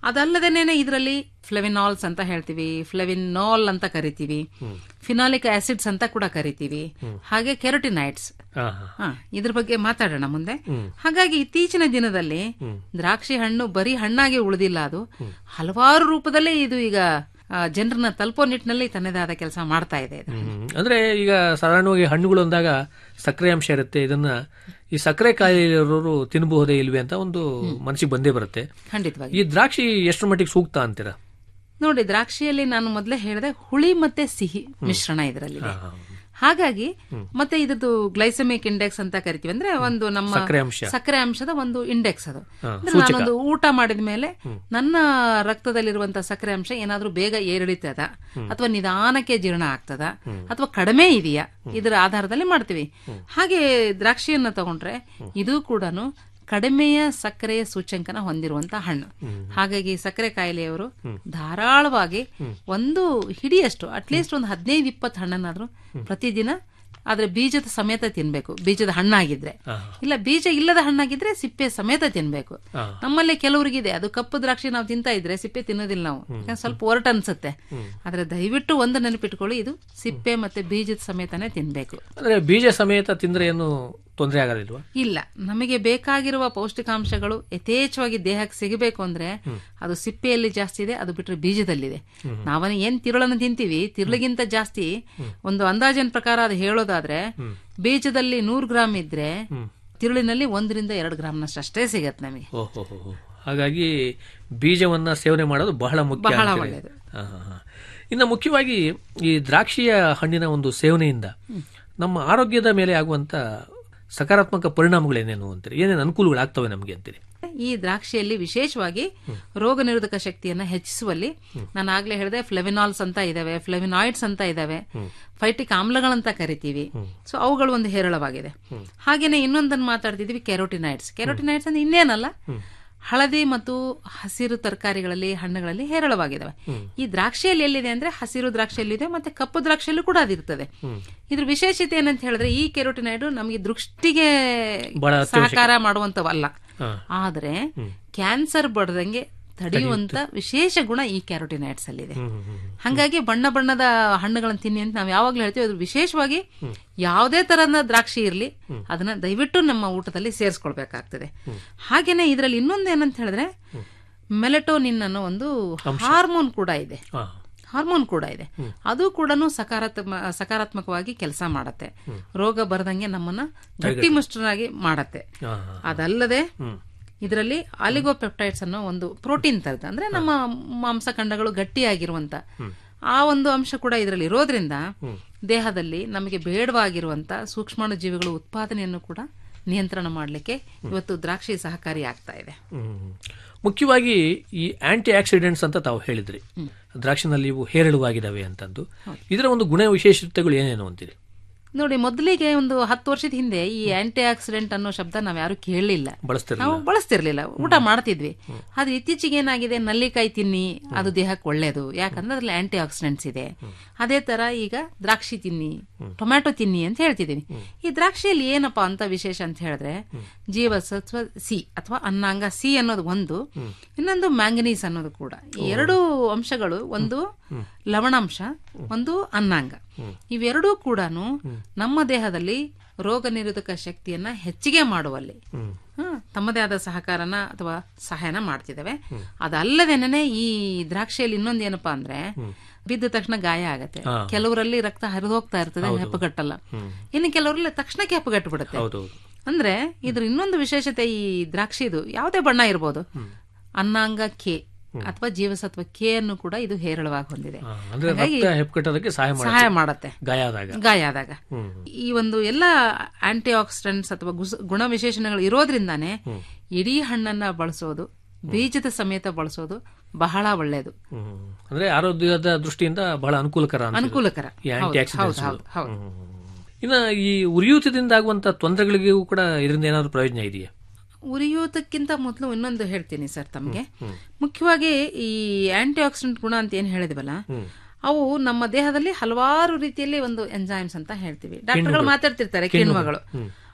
F: ಅದಲ್ಲದೇನೆ ಇದರಲ್ಲಿ ಫ್ಲೆವಿನಾಲ್ಸ್ ಅಂತ ಹೇಳ್ತೀವಿ ಫ್ಲೆವಿನಾಲ್ ಅಂತ ಕರಿತೀವಿ ಫಿನಾಲಿಕ್ ಆಸಿಡ್ಸ್ ಅಂತ ಕೂಡ ಕರಿತೀವಿ ಹಾಗೆ ಕೆರಟಿನೈಟ್ಸ್
H: ಹಾ, ಹಾ.
F: ಹಾ ಇದ್ರ ಬಗ್ಗೆ ಮಾತಾಡೋಣ ಮುಂದೆ
H: ಹ್ಮ್.
F: ಹಾಗಾಗಿ ಇತ್ತೀಚಿನ ದಿನದಲ್ಲಿ ದ್ರಾಕ್ಷಿ ಹಣ್ಣು ಬರೀ ಹಣ್ಣಾಗಿ ಉಳಿದಿಲ್ಲ ಅದು ಹಲವಾರು ರೂಪದಲ್ಲೇ ಇದು ಈಗ ಜನರನ್ನ ತಲುಪೋ ನಿಟ್ಟಿನಲ್ಲಿ ತನ್ನದೇ ಆದ ಕೆಲಸ ಮಾಡ್ತಾ ಇದೆ ಇದು.
H: ಹ್ಮ್. ಅಂದ್ರೆ ಈಗ ಸಾಧಾರಣವಾಗಿ ಹಣ್ಣುಗಳು ಅಂದಾಗ ಸಕ್ಕರೆ ಅಂಶ ಇರುತ್ತೆ ಇದನ್ನ ಈ ಸಕ್ಕರೆ ಕಾಯಿಲೆ ಇರೋರು ತಿನ್ನಬಹುದೇ ಇಲ್ವೇ ಅಂತ ಒಂದು ಮನಸ್ಸಿಗೆ ಬಂದೇ ಬರುತ್ತೆ
F: ಖಂಡಿತವಾಗಿ
H: ಈ ದ್ರಾಕ್ಷಿ ಎಷ್ಟು ಮಟ್ಟಿಗೆ ಸೂಕ್ತ ಅಂತೀರಾ
F: ನೋಡಿ ದ್ರಾಕ್ಷಿಯಲ್ಲಿ ನಾನು ಮೊದಲೇ ಹೇಳಿದೆ ಹುಳಿ ಮತ್ತೆ ಸಿಹಿ ಮಿಶ್ರಣ ಇದರಲ್ಲಿ ಹಾಗಾಗಿ ಮತ್ತೆ ಇದ್ರದ್ದು ಗ್ಲೈಸಮಿಕ್ ಇಂಡೆಕ್ಸ್ ಅಂತ ಕರಿತೀವಿ ಅಂದ್ರೆ ಒಂದು ನಮ್ಮ
H: ಸಕ್ಕರೆ ಅಂಶ.
F: ಸಕ್ಕರೆ ಅಂಶದ ಒಂದು ಇಂಡೆಕ್ಸ್ ಅದು
H: ಹಾ,
F: ಅಂದ್ರೆ
H: ಸೂಚಕ.
F: ನಾನೊಂದು ಊಟ ಮಾಡಿದ ಮೇಲೆ ನನ್ನ ರಕ್ತದಲ್ಲಿರುವಂತಹ ಸಕ್ಕರೆ ಅಂಶ ಏನಾದ್ರೂ ಬೇಗ ಏರಿಳಿತದ ಅಥವಾ ನಿಧಾನಕ್ಕೆ ಜೀರ್ಣ ಆಗ್ತದ ಅಥವಾ ಕಡಿಮೆ ಇದೆಯಾ ಇದರ ಆಧಾರದಲ್ಲಿ ಮಾಡ್ತೀವಿ ಹಾಗೆ ದ್ರಾಕ್ಷಿಯನ್ನ ತಗೊಂಡ್ರೆ ಇದು ಕೂಡ ಕಡಿಮೆಯ ಸಕ್ಕರೆಯ ಸೂಚ್ಯಂಕನ ಹೊಂದಿರುವಂತಹ ಹಣ್ಣು ಹಾಗಾಗಿ ಸಕ್ಕರೆ ಕಾಯಿಲೆಯವರು ಧಾರಾಳವಾಗಿ ಒಂದು ಹಿಡಿಯಷ್ಟು ಅಟ್ಲೀಸ್ಟ್ ಒಂದು ಹದಿನೈದು ಇಪ್ಪತ್ತು ಹಣ್ಣನ್ನಾದ್ರೂ ಪ್ರತಿದಿನ ಆದ್ರೆ ಬೀಜದ ಸಮೇತ ತಿನ್ಬೇಕು ಬೀಜದ ಹಣ್ಣಾಗಿದ್ರೆ ಇಲ್ಲ ಬೀಜ ಇಲ್ಲದ ಹಣ್ಣಾಗಿದ್ರೆ ಸಿಪ್ಪೆ ಸಮೇತ ತಿನ್ಬೇಕು
H: ಹಾ.
F: ನಮ್ಮಲ್ಲಿ ಕೆಲವರಿಗಿದೆ ಅದು ಕಪ್ಪು ದ್ರಾಕ್ಷಿ ನಾವು ತಿಂತಾ ಇದ್ರೆ ಸಿಪ್ಪೆ ತಿನ್ನೋದಿಲ್ಲ ನಾವು ಯಾಕಂದ್ರೆ ಸ್ವಲ್ಪ ಒರಟು ಅನ್ಸುತ್ತೆ ಆದ್ರೆ ದಯವಿಟ್ಟು ಒಂದು ನೆನಪಿಟ್ಕೊಳ್ಳಿ ಇದು ಸಿಪ್ಪೆ ಮತ್ತೆ ಬೀಜದ ಸಮೇತನೇ ತಿನ್ಬೇಕು
H: ಅಂದ್ರೆ ಬೀಜ ಸಮೇತ ತಿಂದ್ರೆ ಏನು ತೊಂದರೆ ಆಗೋದಿಲ್ವಾ
F: ಇಲ್ಲ ನಮಗೆ ಬೇಕಾಗಿರುವ ಪೌಷ್ಟಿಕಾಂಶಗಳು ಯಥೇಚ್ಛವಾಗಿ ದೇಹಕ್ಕೆ ಸಿಗಬೇಕು ಅಂದ್ರೆ ಅದು ಸಿಪ್ಪೆಯಲ್ಲಿ ಜಾಸ್ತಿ ಇದೆ ಅದು ಬಿಟ್ರೆ ಬೀಜದಲ್ಲಿದೆ ನಾವನ್ನ ಏನ್ ತಿರುಳನ್ನು ತಿಂತೀವಿ ತಿರುಳಿಗಿಂತ ಜಾಸ್ತಿ ಒಂದು ಅಂದಾಜಿನ ಪ್ರಕಾರ ಅದು ಹೇಳೋದಾದ್ರೆ ಬೀಜದಲ್ಲಿ ನೂರು ಗ್ರಾಮ್ ಇದ್ರೆ ತಿರುಳಿನಲ್ಲಿ ಒಂದರಿಂದ ಎರಡು ಗ್ರಾಮ್ನಷ್ಟು ಅಷ್ಟೇ ಸಿಗತ್ತೆ ನಮಗೆ
H: ಓಹೋ ಹಾಗಾಗಿ ಬೀಜವನ್ನ ಸೇವನೆ ಮಾಡೋದು ಬಹಳ ಮುಖ್ಯ
F: ಬಹಳ
H: ಅಂತೀರಿ.
F: ಒಳ್ಳೆಯದು.
H: ಹಾ, ಹಾ, ಹಾ. ಇನ್ನು ಮುಖ್ಯವಾಗಿ ಈ ದ್ರಾಕ್ಷಿಯ ಹಣ್ಣಿನ ಒಂದು ಸೇವನೆಯಿಂದ ನಮ್ಮ ಆರೋಗ್ಯದ ಮೇಲೆ ಆಗುವಂತ ಸಕಾರಾತ್ಮಕ ಪರಿಣಾಮಗಳೇನೇನು ಅಂತೀರಿ ಏನೇನು ಅನುಕೂಲಗಳಾಗ್ತವೆ ನಮಗೆ ಅಂತೀರಿ
F: ಈ ದ್ರಾಕ್ಷಿಯಲ್ಲಿ ವಿಶೇಷವಾಗಿ ರೋಗ ನಿರೋಧಕ ಶಕ್ತಿಯನ್ನ ಹೆಚ್ಚಿಸುವಲ್ಲಿ ನಾನು ಆಗ್ಲೇ ಹೇಳಿದೆ ಫ್ಲೆವಿನಾಲ್ಸ್ ಅಂತ ಇದಾವೆ ಫ್ಲೆವಿನಾಯ್ಡ್ಸ್ ಅಂತ ಇದಾವೆ ಫೈಟಿಕ್ ಆಮ್ಲಗಳಂತ ಕರಿತೀವಿ ಸೊ ಅವುಗಳು ಒಂದು ಹೇರಳವಾಗಿದೆ ಹಾಗೇನೆ ಇನ್ನೊಂದನ್ನು ಮಾತಾಡ್ತಿದೀವಿ ಕೆರೋಟಿನೈಡ್ಸ್ ಕೆರೋಟಿನೈಡ್ಸ್ ಅಂದ್ರೆ ಇನ್ನೇನಲ್ಲ ಹಳದಿ ಮತ್ತು ಹಸಿರು ತರಕಾರಿಗಳಲ್ಲಿ ಹಣ್ಣುಗಳಲ್ಲಿ ಹೇರಳವಾಗಿದ್ದಾವೆ ಈ ದ್ರಾಕ್ಷಿಯಲ್ಲಿ ಎಲ್ಲಿದೆ ಅಂದ್ರೆ ಹಸಿರು ದ್ರಾಕ್ಷಿಯಲ್ಲಿದೆ ಮತ್ತೆ ಕಪ್ಪು ದ್ರಾಕ್ಷಿಯಲ್ಲೂ ಕೂಡ ಅದಿರ್ತದೆ ಇದ್ರ ವಿಶೇಷತೆ ಏನಂತ ಹೇಳಿದ್ರೆ ಈ ಕೆರೋಟಿನೈಡ್ ನಮಗೆ ದೃಷ್ಟಿಗೆ
H: ಬಹಳ ಅತ್ಯವಶ್ಯಕ.
F: ಸಹಕಾರ ಮಾಡುವಂತವಲ್ಲ
H: ಹಾ.
F: ಆದ್ರೆ ಕ್ಯಾನ್ಸರ್ ಬಡದಂಗೆ ತಡೆಯುವಂತ ವಿಶೇಷ ಗುಣ ಈ ಕ್ಯಾರೋಟಿನೈಡ್ಸ್ ಅಲ್ಲಿ ಇದೆ ಹಂಗಾಗಿ ಬಣ್ಣ ಬಣ್ಣದ ಹಣ್ಣುಗಳನ್ನು ತಿನ್ನಿ ಅಂತ ನಾವು ಯಾವಾಗ್ಲೂ ಹೇಳ್ತೀವಿ ಅದು ವಿಶೇಷವಾಗಿ ಯಾವುದೇ ತರಹದ ದ್ರಾಕ್ಷಿ ಇರಲಿ ಅದನ್ನ ದಯವಿಟ್ಟು ನಮ್ಮ ಊಟದಲ್ಲಿ ಸೇರಿಸ್ಕೊಳ್ಬೇಕಾಗ್ತದೆ ಹಾಗೇನೆ ಇದರಲ್ಲಿ ಇನ್ನೊಂದು ಏನಂತ ಹೇಳಿದ್ರೆ ಮೆಲೆಟೋನಿನ್ ಅನ್ನೋ ಒಂದು ಹಾರ್ಮೋನ್ ಕೂಡ ಇದೆ
H: ಹಾ.
F: ಹಾರ್ಮೋನ್ ಕೂಡ ಇದೆ ಅದು ಕೂಡ ಸಕಾರಾತ್ಮ ಸಕಾರಾತ್ಮಕವಾಗಿ ಕೆಲಸ ಮಾಡತ್ತೆ ರೋಗ ಬರದಂಗೆ ನಮ್ಮನ್ನ ಗಟ್ಟಿಮುಷ್ಟರಾಗಿ ಮಾಡತ್ತೆ
H: ಹಾ, ಹಾ.
F: ಅದಲ್ಲದೆ ಇದರಲ್ಲಿ ಆಲಿಗೋಪೆಪ್ಟೈಡ್ಸ್ ಅನ್ನೋ ಒಂದು ಪ್ರೋಟೀನ್ ತರದ ಅಂದ್ರೆ ನಮ್ಮ ಮಾಂಸಖಂಡಗಳು ಗಟ್ಟಿಯಾಗಿರುವಂತ ಆ ಒಂದು ಅಂಶ ಕೂಡ ಇದರಲ್ಲಿ ಇರೋದ್ರಿಂದ ದೇಹದಲ್ಲಿ ನಮಗೆ ಬೇಡವಾಗಿರುವಂತ ಸೂಕ್ಷ್ಮಾಣು ಜೀವಿಗಳ ಉತ್ಪಾದನೆಯನ್ನು ಕೂಡ ನಿಯಂತ್ರಣ ಮಾಡಲಿಕ್ಕೆ ಇವತ್ತು ದ್ರಾಕ್ಷಿ ಸಹಕಾರಿ ಆಗ್ತಾ ಇದೆ
H: ಹ್ಮ್. ಮುಖ್ಯವಾಗಿ ಈ ಆಂಟಿ ಆಕ್ಸಿಡೆಂಟ್ಸ್ ಅಂತ ತಾವು ಹೇಳಿದ್ರಿ ದ್ರಾಕ್ಷಿನಲ್ಲಿ ಇವು ಹೇರಳವಾಗಿದ್ದಾವೆ ಅಂತಂದು ಇದರ ಒಂದು ಗುಣ ವಿಶೇಷತೆಗಳು ಏನೇನು ಅಂತೀರಿ
F: ನೋಡಿ ಮೊದಲಿಗೆ ಒಂದು ಹತ್ತು ವರ್ಷದ ಹಿಂದೆ ಈ ಆಂಟಿ ಆಕ್ಸಿಡೆಂಟ್ ಅನ್ನೋ ಶಬ್ದ ನಾವ್ ಯಾರು ಕೇಳಲಿಲ್ಲ
H: ಬಳಸ್ತಿರ್ಲಿಲ್ಲ.
F: ನಾವು ಬಳಸ್ತಿರ್ಲಿಲ್ಲ ಊಟ ಮಾಡ್ತಿದ್ವಿ ಆದ್ರೆ ಇತ್ತೀಚೆಗೆ ಏನಾಗಿದೆ ನಲ್ಲಿಕಾಯಿ ತಿನ್ನಿ ಅದು ದೇಹಕ್ಕೆ ಒಳ್ಳೇದು ಯಾಕಂದ್ರೆ ಅದ್ರಲ್ಲಿ ಆಂಟಿ ಆಕ್ಸಿಡೆಂಟ್ಸ್ ಇದೆ ಅದೇ ತರ ಈಗ ದ್ರಾಕ್ಷಿ ತಿನ್ನಿ ಟೊಮ್ಯಾಟೊ ತಿನ್ನಿ ಅಂತ ಹೇಳ್ತಿದೀನಿ ಈ ದ್ರಾಕ್ಷಿಯಲ್ಲಿ ಏನಪ್ಪಾ ಅಂತ ವಿಶೇಷ ಅಂತ ಹೇಳಿದ್ರೆ ಜೀವಸತ್ವ ಸಿ ಅಥವಾ ಅನ್ನಾಂಗ ಸಿ ಅನ್ನೋದು ಒಂದು ಇನ್ನೊಂದು ಮ್ಯಾಂಗನೀಸ್ ಅನ್ನೋದು ಕೂಡ ಈ ಎರಡು ಅಂಶಗಳು ಒಂದು ಲವಣಾಂಶ ಒಂದು ಅನ್ನಾಂಗ ಇವೆರಡೂ ಕೂಡ ನಮ್ಮ ದೇಹದಲ್ಲಿ ರೋಗ ನಿರೋಧಕ ಶಕ್ತಿಯನ್ನ ಹೆಚ್ಚಿಗೆ ಮಾಡುವಲ್ಲಿ ಹ, ತಮ್ಮದೇ ಆದ ಸಹಕಾರನ ಅಥವಾ ಸಹಾಯನ ಮಾಡ್ತಿದ್ದಾವೆ ಅದಲ್ಲದೇನೆ ಈ ದ್ರಾಕ್ಷಿಯಲ್ಲಿ ಇನ್ನೊಂದು ಏನಪ್ಪಾ ಅಂದ್ರೆ ಬಿದ್ದ ತಕ್ಷಣ ಗಾಯ ಆಗತ್ತೆ
H: ಹಾ.
F: ಕೆಲವರಲ್ಲಿ ರಕ್ತ ಹರಿದು ಹೋಗ್ತಾ ಇರ್ತದೆ ಹೆಪ್ಪುಗಟ್ಟಲ್ಲ ಇನ್ನು ಕೆಲವರಲ್ಲಿ ತಕ್ಷಣಕ್ಕೆ ಹೆಪ್ಪುಗಟ್ಟು ಬಿಡುತ್ತೆ
H: ಹೌದೌದು
F: ಅಂದ್ರೆ ಇದ್ರ ಇನ್ನೊಂದು ವಿಶೇಷತೆ ಈ ದ್ರಾಕ್ಷಿದು ಯಾವುದೇ ಬಣ್ಣ ಇರ್ಬೋದು ಅನ್ನಾಂಗ ಕೆ ಅಥವಾ ಜೀವಸತ್ವ ಕೆ ಅನ್ನು ಕೂಡ ಇದು ಹೇರಳವಾಗಿ ಹೊಂದಿದೆ
H: ಹಾ, ಅಂದ್ರೆ
F: ಹಾಗಾಗಿ
H: ರಕ್ತ ಹೆಪ್ಪುಕಟ್ಟೋದಕ್ಕೆ ಸಹಾಯ ಮಾಡುತ್ತೆ.
F: ಸಹಾಯ ಮಾಡತ್ತೆ
H: ಗಾಯ ಆದಾಗ
F: ಗಾಯ ಆದಾಗ
H: ಹ್ಮ್.
F: ಈ ಒಂದು ಎಲ್ಲ ಆಂಟಿ ಆಕ್ಸಿಡೆಂಟ್ಸ್ ಅಥವಾ ಗುಸ- ಗುಣ ವಿಶೇಷಣಗಳು ಇರೋದ್ರಿಂದಾನೇ ಇಡೀ ಹಣ್ಣನ್ನ ಬಳಸೋದು ಬೀಜದ ಸಮೇತ ಬಳಸೋದು ಬಹಳ ಒಳ್ಳೆಯದು
H: ಹ್ಮ್. ಅಂದ್ರೆ ಆರೋಗ್ಯದ ದೃಷ್ಟಿಯಿಂದ ಬಹಳ ಅನುಕೂಲಕರ ಅಂತೀರಿ.
F: ಅನುಕೂಲಕರ.
H: ಈ
F: ಹೌದು,
H: ಆಂಟಿ ಆಕ್ಸಿಡೆಂಟ್ಸ್
F: ಹೌದು, ಹೌದು,
H: ಇನ್ನ ಈ ಉರಿಯೂತದಿಂದ ಆಗುವಂತ ತೊಂದರೆಗಳಿಗೂ ಕೂಡ ಇದರಿಂದ ಏನಾದ್ರು ಪ್ರಯೋಜನ ಇದೆಯಾ
F: ಉರಿಯೋದಕ್ಕಿಂತ ಮೊದಲು ಇನ್ನೊಂದು ಹೇಳ್ತೀನಿ ಸರ್ ತಮಗೆ ಮುಖ್ಯವಾಗಿ ಈ ಆಂಟಿ ಆಕ್ಸಿಡೆಂಟ್ ಗುಣ ಅಂತ ಏನ್ ಹೇಳಿದ್ವಲ್ಲ ಅವು ನಮ್ಮ ದೇಹದಲ್ಲಿ ಹಲವಾರು ರೀತಿಯಲ್ಲಿ ಒಂದು ಎಂಜೈಮ್ಸ್ ಅಂತ ಹೇಳ್ತೀವಿ ಡಾಕ್ಟರ್ಗಳು
H: ಕಿಣ್ವಗಳು.
F: ಮಾತಾಡ್ತಿರ್ತಾರೆ
H: ಕಿಣ್ವಗಳು.
F: ಕಿಣ್ವಗಳು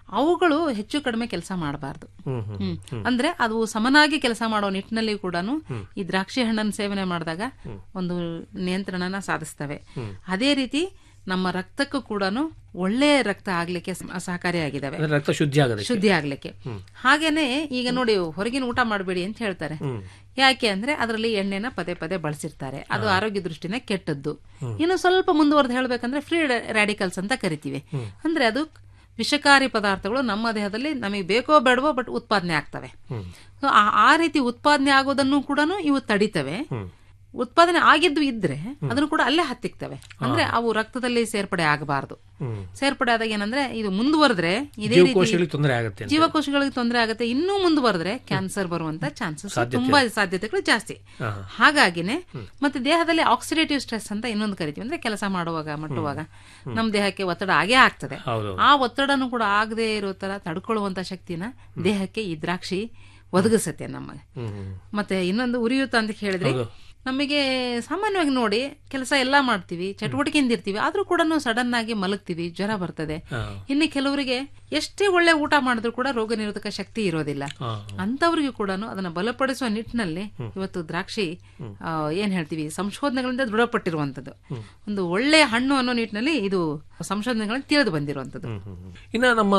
F: ಅವುಗಳು ಹೆಚ್ಚು ಕಡಿಮೆ ಕೆಲಸ ಮಾಡಬಾರ್ದು
H: ಹ್ಮ್, ಹ್ಮ್,
F: ಹ್ಮ್.
H: ಹ್ಮ್.
F: ಅಂದ್ರೆ ಅದು ಸಮನಾಗಿ ಕೆಲಸ ಮಾಡೋ ನಿಟ್ಟಿನಲ್ಲಿ ಕೂಡ ಈ ದ್ರಾಕ್ಷಿ ಹಣ್ಣನ್ನು ಸೇವನೆ ಮಾಡಿದಾಗ ಒಂದು ನಿಯಂತ್ರಣನ ಸಾಧಿಸ್ತವೆ
H: ಹ್ಮ್.
F: ಅದೇ ರೀತಿ ನಮ್ಮ ರಕ್ತಕ್ಕೂ ಕೂಡ ಒಳ್ಳೆಯ ರಕ್ತ ಆಗ್ಲಿಕ್ಕೆ ಸ- ಸಹಕಾರಿಯಾಗಿದ್ದಾವೆ
H: ಅಂದ್ರೆ ರಕ್ತ ಶುದ್ಧಿ ಆಗೋದಕ್ಕೆ.
F: ಶುದ್ಧಿ ಆಗ್ಲಿಕ್ಕೆ
H: ಹ್ಮ್.
F: ಹಾಗೇನೆ ಈಗ ನೋಡಿ ಹೊರಗಿನ ಊಟ ಮಾಡಬೇಡಿ ಅಂತ ಹೇಳ್ತಾರೆ
H: ಹ್ಮ್.
F: ಯಾಕೆ ಅಂದ್ರೆ ಅದರಲ್ಲಿ ಎಣ್ಣೆನ ಪದೇ ಪದೇ ಬಳಸಿರ್ತಾರೆ ಅದು
H: ಹಾ.
F: ಆರೋಗ್ಯ ದೃಷ್ಟಿನ ಕೆಟ್ಟದ್ದು
H: ಹ್ಮ್.
F: ಇನ್ನು ಸ್ವಲ್ಪ ಮುಂದುವರೆದು ಹೇಳ್ಬೇಕಂದ್ರೆ ಫ್ರೀ ರ್ಯಾಡಿಕಲ್ಸ್ ಅಂತ ಕರಿತೀವಿ
H: ಹ್ಮ್.
F: ಅಂದ್ರೆ ಅದು ವಿಷಕಾರಿ ಪದಾರ್ಥಗಳು ನಮ್ಮ ದೇಹದಲ್ಲಿ ನಮಗೆ ಬೇಕೋ ಬೇಡವೋ ಬಟ್ ಉತ್ಪಾದನೆ ಆಗ್ತವೆ
H: ಹ್ಮ್.
F: So, ಆ- ಆ ರೀತಿ ಉತ್ಪಾದನೆ ಆಗೋದನ್ನು ಕೂಡ ಇವು ತಡಿತವೆ
H: ಹ್ಮ್.
F: ಉತ್ಪಾದನೆ ಆಗಿದ್ದು ಇದ್ರೆ ಅದನ್ನು ಕೂಡ ಅಲ್ಲೇ ಹತ್ತಿಕ್ತವೆ ಅಂದ್ರೆ ಅವು ರಕ್ತದಲ್ಲಿ ಸೇರ್ಪಡೆ ಆಗಬಾರದು
H: ಹ್ಮ್.
F: ಸೇರ್ಪಡೆ ಆದಾಗ ಏನಂದ್ರೆ ಇದು ಮುಂದುವರೆದ್ರೆ ಇದೇ
H: ಜೀವಕೋಶಗಳಿಗೆ
F: ರೀತಿ
H: ತೊಂದರೆ ಆಗುತ್ತೆ ಅಂತ.
F: ಜೀವಕೋಶಗಳಿಗೆ ತೊಂದರೆ ಆಗುತ್ತೆ ಇನ್ನೂ ಮುಂದುವರೆದ್ರೆ ಕ್ಯಾನ್ಸರ್ ಬರುವಂತ ಚಾನ್ಸಸ್
H: ಸಾಧ್ಯತೆ.
F: ತುಂಬಾ ಸಾಧ್ಯತೆಗಳು ಜಾಸ್ತಿ
H: ಹಾ.
F: ಹಾಗಾಗಿನೇ ಮತ್ತೆ ದೇಹದಲ್ಲಿ ಆಕ್ಸಿಡೇಟಿವ್ ಸ್ಟ್ರೆಸ್ ಅಂತ ಇನ್ನೊಂದು ಕರಿತೀವಿ ಅಂದ್ರೆ ಕೆಲಸ ಮಾಡುವಾಗ ಮಟ್ಟುವಾಗ ನಮ್ಮ ದೇಹಕ್ಕೆ ಒತ್ತಡ ಆಗೇ ಆಗ್ತದೆ
H: ಹೌದು.
F: ಆ ಒತ್ತಡನು ಕೂಡ ಆಗದೆ ಇರೋ ತರ ತಡ್ಕೊಳ್ಳುವಂತ ಶಕ್ತಿನ ದೇಹಕ್ಕೆ ಈ ದ್ರಾಕ್ಷಿ ಒದಗಿಸುತ್ತೆ ನಮಗೆ
H: ಹ್ಮ್, ಹ್ಮ್.
F: ಮತ್ತೆ ಇನ್ನೊಂದು ಉರಿಯುತ್ತ ಅಂತ ಹೇಳಿದ್ರೆ
H: ಹೌದು.
F: ನಮಗೆ ಸಾಮಾನ್ಯವಾಗಿ ನೋಡಿ ಕೆಲಸ ಎಲ್ಲಾ ಮಾಡ್ತೀವಿ ಚಟುವಟಿಕೆಯಿಂದ ಇರ್ತೀವಿ ಆದ್ರೂ ಕೂಡ ಸಡನ್ ಆಗಿ ಮಲಗ್ತೀವಿ ಜ್ವರ ಬರ್ತದೆ
H: ಹಾ.
F: ಇನ್ನು ಕೆಲವರಿಗೆ ಎಷ್ಟೇ ಒಳ್ಳೆ ಊಟ ಮಾಡಿದ್ರು ಕೂಡ ರೋಗ ನಿರೋಧಕ ಶಕ್ತಿ ಇರೋದಿಲ್ಲ
H: ಹಾ.
F: ಅಂತವರಿಗೂ ಕೂಡ ಅದನ್ನ ಬಲಪಡಿಸುವ ನಿಟ್ಟಿನಲ್ಲಿ ಇವತ್ತು ದ್ರಾಕ್ಷಿ ಆ, ಏನ್ ಹೇಳ್ತೀವಿ ಸಂಶೋಧನೆಗಳಿಂದ ದೃಢಪಟ್ಟಿರುವಂತದ್ದು ಒಂದು ಒಳ್ಳೆಯ ಹಣ್ಣು ಅನ್ನೋ ನಿಟ್ಟಿನಲ್ಲಿ ಇದು ಸಂಶೋಧನೆಗಳಲ್ಲಿ ತಿಳಿದು ಬಂದಿರುವಂತದ್ದು
H: ಇನ್ನ ನಮ್ಮ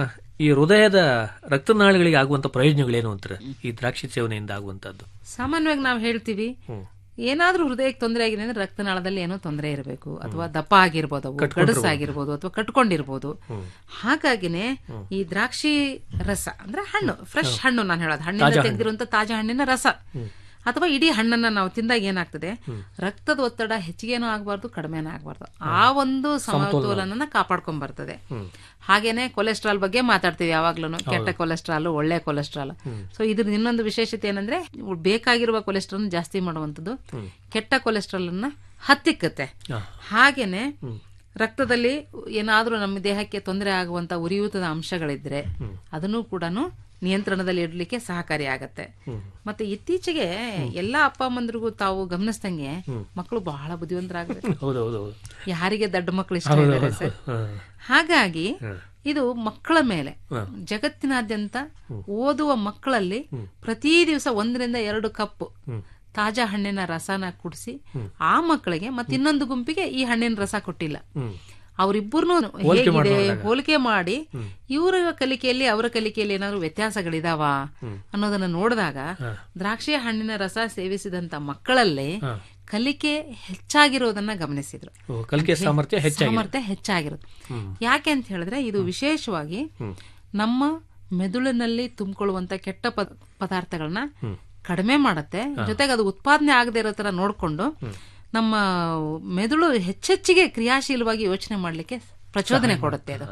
H: ಈ ಹೃದಯದ ರಕ್ತನಾಳಗಳಿಗೆ ಆಗುವಂತ ಪ್ರಯೋಜನಗಳೇನು ಅಂತಾರೆ ಈ ದ್ರಾಕ್ಷಿ ಸೇವನೆಯಿಂದ ಆಗುವಂತದ್ದು
F: ಸಾಮಾನ್ಯವಾಗಿ ನಾವು ಹೇಳ್ತೀವಿ ಏನಾದ್ರೂ ಹೃದಯಕ್ಕೆ ತೊಂದರೆ ಆಗಿದೆ ಅಂದ್ರೆ ರಕ್ತನಾಳದಲ್ಲಿ ಏನೋ ತೊಂದರೆ ಇರಬೇಕು ಅಥವಾ ದಪ್ಪ ಆಗಿರ್ಬೋದು ಅವು
H: ಕಟ್ಕೊಂಡಿರ್ಬೋದು.
F: ಗಡಸಾಗಿರ್ಬೋದು ಅಥವಾ ಕಟ್ಕೊಂಡಿರ್ಬೋದು ಹಾಗಾಗಿನೇ ಈ ದ್ರಾಕ್ಷಿ ರಸ ಅಂದ್ರೆ ಹಣ್ಣು ಫ್ರೆಶ್ ಹಣ್ಣು ನಾನು ಹೇಳೋದು ಹಣ್ಣಿಂದ
H: ತಾಜಾ ಹಣ್ಣು.
F: ತೆಗೆದಿರುವಂತ ತಾಜಾ ಹಣ್ಣಿನ ರಸ ಅಥವಾ ಇಡೀ ಹಣ್ಣನ್ನ ನಾವು ತಿಂದಾಗ ಏನಾಗ್ತದೆ ರಕ್ತದ ಒತ್ತಡ ಹೆಚ್ಚಿಗೆನೂ ಆಗಬಾರ್ದು ಕಡಿಮೆನೂ ಆಗಬಾರ್ದು ಆ ಒಂದು ಸಮತೋಲನ ಕಾಪಾಡ್ಕೊಂಡ್ ಬರ್ತದೆ ಹಾಗೇನೆ ಕೊಲೆಸ್ಟ್ರಾಲ್ ಬಗ್ಗೆ ಮಾತಾಡ್ತೀವಿ ಯಾವಾಗ್ಲೂ ಕೆಟ್ಟ ಕೊಲೆಸ್ಟ್ರಾಲ್ ಒಳ್ಳೆ ಕೊಲೆಸ್ಟ್ರಾಲ್ ಸೊ ಇದ್ರ ಇನ್ನೊಂದು ವಿಶೇಷತೆ ಏನಂದ್ರೆ ಬೇಕಾಗಿರುವ ಕೊಲೆಸ್ಟ್ರಾಲ್ ಜಾಸ್ತಿ ಮಾಡುವಂತದ್ದು ಕೆಟ್ಟ ಕೊಲೆಸ್ಟ್ರಾಲ್ ಅನ್ನ ಹತ್ತಿಕ್ಕತ್ತೆ ಹಾಗೇನೆ ರಕ್ತದಲ್ಲಿ ಏನಾದ್ರೂ ನಮ್ಮ ದೇಹಕ್ಕೆ ತೊಂದರೆ ಆಗುವಂತ ಉರಿಯೂತದ ಅಂಶಗಳಿದ್ರೆ ಅದನ್ನು ಕೂಡ ನಿಯಂತ್ರಣದಲ್ಲಿ ಇಡ್ಲಿಕ್ಕೆ ಸಹಕಾರಿಯಾಗತ್ತೆ ಮತ್ತೆ ಇತ್ತೀಚೆಗೆ ಎಲ್ಲಾ ಅಪ್ಪ ಅಮ್ಮಂದ್ರಿಗೂ ತಾವು ಗಮನಿಸ್ದಂಗೆ ಮಕ್ಕಳು ಬಹಳ ಬುದ್ಧಿವಂತರಾಗಬೇಕು
H: ಹೌದು ಹೌದು ಹೌದು
F: ಯಾರಿಗೆ ದಡ್ಡ ಮಕ್ಕಳು ಇಷ್ಟ
H: ಹೌದು,
F: ಇದ್ದಾರೆ
H: ಹೌದು.
F: ಸರ್
H: ಹಾ.
F: ಹಾಗಾಗಿ
H: ಹಾ.
F: ಇದು ಮಕ್ಕಳ ಮೇಲೆ
H: ಹಾ.
F: ಜಗತ್ತಿನಾದ್ಯಂತ ಓದುವ ಮಕ್ಕಳಲ್ಲಿ ಪ್ರತಿ ದಿವಸ ಒಂದರಿಂದ ಎರಡು ಕಪ್ ತಾಜಾ ಹಣ್ಣಿನ ರಸನ ಕುಡಿಸಿ ಆ ಮಕ್ಕಳಿಗೆ ಮತ್ತೆ ಇನ್ನೊಂದು ಗುಂಪಿಗೆ ಈ ಹಣ್ಣಿನ ರಸ ಕೊಟ್ಟಿಲ್ಲ
H: ಹ್ಮ್.
F: ಅವರಿಬ್ಬರನ್ನು
H: ಹೋಲಿಕೆ
F: ಹೇಗಿದೆ
H: ಮಾಡುವಾಗ.
F: ಹೋಲಿಕೆ ಮಾಡಿ ಇವರ ಕಲಿಕೆಯಲ್ಲಿ ಅವರ ಕಲಿಕೆಯಲ್ಲಿ ಏನಾದ್ರು ವ್ಯತ್ಯಾಸಗಳಿದಾವ ಅನ್ನೋದನ್ನ ನೋಡಿದಾಗ ದ್ರಾಕ್ಷಿ ಹಣ್ಣಿನ ರಸ ಸೇವಿಸಿದಂತ ಮಕ್ಕಳಲ್ಲಿ
H: ಹಾ.
F: ಕಲಿಕೆ ಹೆಚ್ಚಾಗಿರೋದನ್ನ ಗಮನಿಸಿದ್ರು
H: ಓ, ಕಲಿಕೆ
F: ಅಂದ್ರೆ
H: ಸಾಮರ್ಥ್ಯ ಹೆಚ್ಚಾಗಿದೆ.
F: ಸಾಮರ್ಥ್ಯ ಹೆಚ್ಚಾಗಿರೋದು
H: ಹ್ಮ್.
F: ಯಾಕೆ ಅಂತ ಹೇಳಿದ್ರೆ ಇದು ವಿಶೇಷವಾಗಿ
H: ಹ್ಮ್.
F: ನಮ್ಮ ಮೆದುಳಿನಲ್ಲಿ ತುಂಬಿಕೊಳ್ಳುವಂತ ಕೆಟ್ಟ ಪದ- ಪದಾರ್ಥಗಳನ್ನ
H: ಹ್ಮ್.
F: ಕಡಿಮೆ ಮಾಡುತ್ತೆ ಜೊತೆಗೆ ಅದು ಉತ್ಪಾದನೆ ಆಗದೆ ಇರೋ ತರ ನೋಡ್ಕೊಂಡು ನಮ್ಮ ಮೆದುಳು ಹೆಚ್ಚೆಚ್ಚಿಗೆ ಕ್ರಿಯಾಶೀಲವಾಗಿ ಯೋಚನೆ ಮಾಡ್ಲಿಕ್ಕೆ ಪ್ರಚೋದನೆ ಕೊಡುತ್ತೆ ಅದು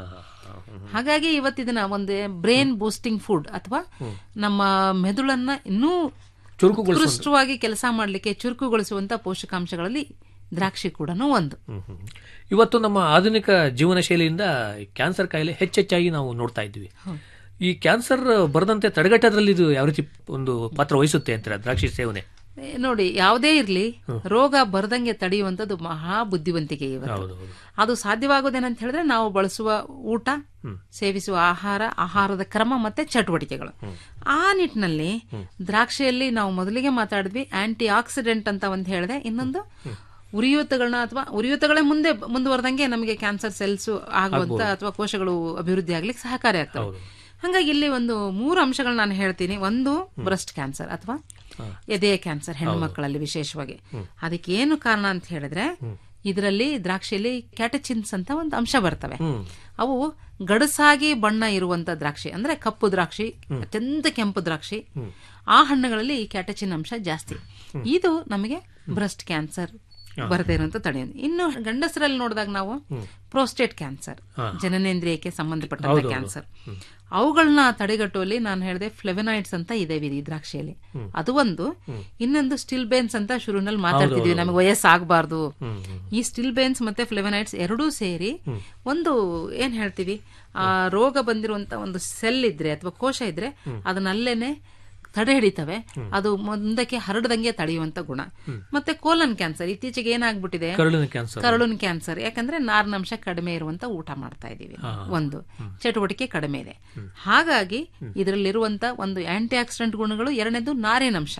F: ಹಾಗಾಗಿ ಇವತ್ತಿದನ್ನ ಒಂದು ಬ್ರೈನ್ ಬೂಸ್ಟಿಂಗ್ ಫುಡ್ ಅಥವಾ ನಮ್ಮ ಮೆದುಳನ್ನ ಇನ್ನೂ
H: ಚುರುಕುಗೊಳಿಸುವಂತ-
F: ಉತ್ಕೃಷ್ಟವಾಗಿ ಕೆಲಸ ಮಾಡಲಿಕ್ಕೆ ಚುರುಕುಗೊಳಿಸುವಂತ ಪೋಷಕಾಂಶಗಳಲ್ಲಿ ದ್ರಾಕ್ಷಿ ಕೂಡ ಒಂದು
H: ಇವತ್ತು ನಮ್ಮ ಆಧುನಿಕ ಜೀವನ ಶೈಲಿಯಿಂದ ಕ್ಯಾನ್ಸರ್ ಕಾಯಿಲೆ ಹೆಚ್ಚೆಚ್ಚಾಗಿ ನಾವು ನೋಡ್ತಾ ಇದ್ವಿ ಈ ಕ್ಯಾನ್ಸರ್ ಬರದಂತೆ ತಡೆಗಟ್ಟೋದ್ರಲ್ಲಿ ಇದು ಯಾವ ರೀತಿ ಒಂದು ಪಾತ್ರ ವಹಿಸುತ್ತೆ ಅಂತಾರೆ ದ್ರಾಕ್ಷಿ ಸೇವನೆ
F: ಏ, ನೋಡಿ ಯಾವುದೇ ಇರ್ಲಿ ರೋಗ ಬರದಂಗೆ ತಡೆಯುವಂತದ್ದು ಮಹಾ ಬುದ್ಧಿವಂತಿಕೆ ಇವತ್ತು
H: ಹೌದು ಹೌದು
F: ಅದು ಸಾಧ್ಯವಾಗೋದೇನಂತ ಹೇಳಿದ್ರೆ ನಾವು ಬಳಸುವ ಊಟ ಸೇವಿಸುವ ಆಹಾರ ಆಹಾರದ ಕ್ರಮ ಮತ್ತೆ ಚಟುವಟಿಕೆಗಳು ಆ ನಿಟ್ಟಿನಲ್ಲಿ ದ್ರಾಕ್ಷಿಯಲ್ಲಿ ನಾವು ಮೊದಲಿಗೆ ಮಾತಾಡಿದ್ವಿ ಆಂಟಿ ಆಕ್ಸಿಡೆಂಟ್ ಅಂತ ಒಂದು ಹೇಳಿದೆ ಇನ್ನೊಂದು ಉರಿಯೂತಗಳನ್ನ ಅಥವಾ ಉರಿಯೂತಗಳೇ ಮುಂದೆ ಮುಂದುವರೆದಂಗೆ ನಮಗೆ ಕ್ಯಾನ್ಸರ್ ಸೆಲ್ಸ್ ಆಗುವಂತ ಅಥವಾ ಕೋಶಗಳು ಅಭಿವೃದ್ಧಿ ಆಗ್ಲಿಕ್ಕೆ ಸಹಕಾರಿ ಆಗ್ತವೆ ಹಾಗಾಗಿ ಇಲ್ಲಿ ಒಂದು ಮೂರು ಅಂಶಗಳು ನಾನು ಹೇಳ್ತೀನಿ ಒಂದು ಬ್ರೆಸ್ಟ್ ಕ್ಯಾನ್ಸರ್ ಅಥವಾ ಎದೆಯ ಕ್ಯಾನ್ಸರ್ ಹೆಣ್ಣು ಮಕ್ಕಳಲ್ಲಿ ವಿಶೇಷವಾಗಿ ಅದಕ್ಕೆ ಏನು ಕಾರಣ ಅಂತ ಹೇಳಿದ್ರೆ ಇದರಲ್ಲಿ ದ್ರಾಕ್ಷಿಯಲ್ಲಿ ಕ್ಯಾಟಚಿನ್ಸ್ ಅಂತ ಒಂದು ಅಂಶ ಬರ್ತವೆ ಅವು ಗಡಸಾಗಿ ಬಣ್ಣ ಇರುವಂತ ದ್ರಾಕ್ಷಿ ಅಂದ್ರೆ ಕಪ್ಪು ದ್ರಾಕ್ಷಿ ಅತ್ಯಂತ ಕೆಂಪು ದ್ರಾಕ್ಷಿ ಆ ಹಣ್ಣುಗಳಲ್ಲಿ ಈ ಕ್ಯಾಟಚಿನ್ ಅಂಶ ಜಾಸ್ತಿ ಇದು ನಮಗೆ ಬ್ರೆಸ್ಟ್ ಕ್ಯಾನ್ಸರ್ ಬರದೇ ಇರುವಂತ ತಡೆಯೋದು ಇನ್ನು ಗಂಡಸರಲ್ಲಿ ನೋಡಿದಾಗ ನಾವು ಪ್ರೋಸ್ಟೇಟ್ ಕ್ಯಾನ್ಸರ್
H: ಹಾ.
F: ಜನನೇಂದ್ರಿಯಕ್ಕೆ ಸಂಬಂಧಪಟ್ಟಂತ
H: ಹೌದು, ಹೌದು.
F: ಕ್ಯಾನ್ಸರ್ ಅವುಗಳನ್ನ ತಡೆಗಟ್ಟುವಲ್ಲಿ ನಾನು ಹೇಳಿದೆ ಫ್ಲೆವನಾಯ್ಡ್ಸ್ ಅಂತ ಇದೆ ಈ ದ್ರಾಕ್ಷಿಯಲ್ಲಿ ಅದು ಒಂದು ಇನ್ನೊಂದು ಸ್ಟಿಲ್ ಬೇನ್ಸ್ ಅಂತ ಶುರುನಲ್ಲಿ ಮಾತಾಡ್ತಿದ್ವಿ ನಮಗೆ ವಯಸ್ಸಾಗಬಾರ್ದು ಈ ಸ್ಟಿಲ್ ಬೇನ್ಸ್ ಮತ್ತೆ ಫ್ಲೆವನಾಯ್ಡ್ಸ್ ಎರಡೂ ಸೇರಿ ಒಂದು ಏನ್ ಹೇಳ್ತೀವಿ ಆ ರೋಗ ಬಂದಿರುವಂತ ಒಂದು ಸೆಲ್ ಇದ್ರೆ ಅಥವಾ ಕೋಶ ಇದ್ರೆ ಅದನ್ನಲ್ಲೇನೆ ತಡೆ ಹಿಡಿತವೆ ಅದು ಮುಂದಕ್ಕೆ ಹರಡದಂಗೆ ತಡೆಯುವಂತ ಗುಣ ಮತ್ತೆ ಕೋಲನ್ ಕ್ಯಾನ್ಸರ್ ಇತ್ತೀಚೆಗೆ ಏನಾಗ್ಬಿಟ್ಟಿದೆ
H: ಕರುಳಿನ ಕ್ಯಾನ್ಸರ್.
F: ಕರುಳಿನ ಕ್ಯಾನ್ಸರ್ ಯಾಕಂದ್ರೆ ನಾರಿನಂಶ ಕಡಿಮೆ ಇರುವಂತ ಊಟ ಮಾಡ್ತಾ ಇದೀವಿ ನಾವು. ಒಂದು ಚಟುವಟಿಕೆ ಕಡಿಮೆ ಇದೆ ಹಾಗಾಗಿ ಇದರಲ್ಲಿರುವಂತ ಒಂದು ಆಂಟಿ ಆಕ್ಸಿಡೆಂಟ್ ಗುಣಗಳು ಎರಡನೇದು ನಾರಿನಂಶ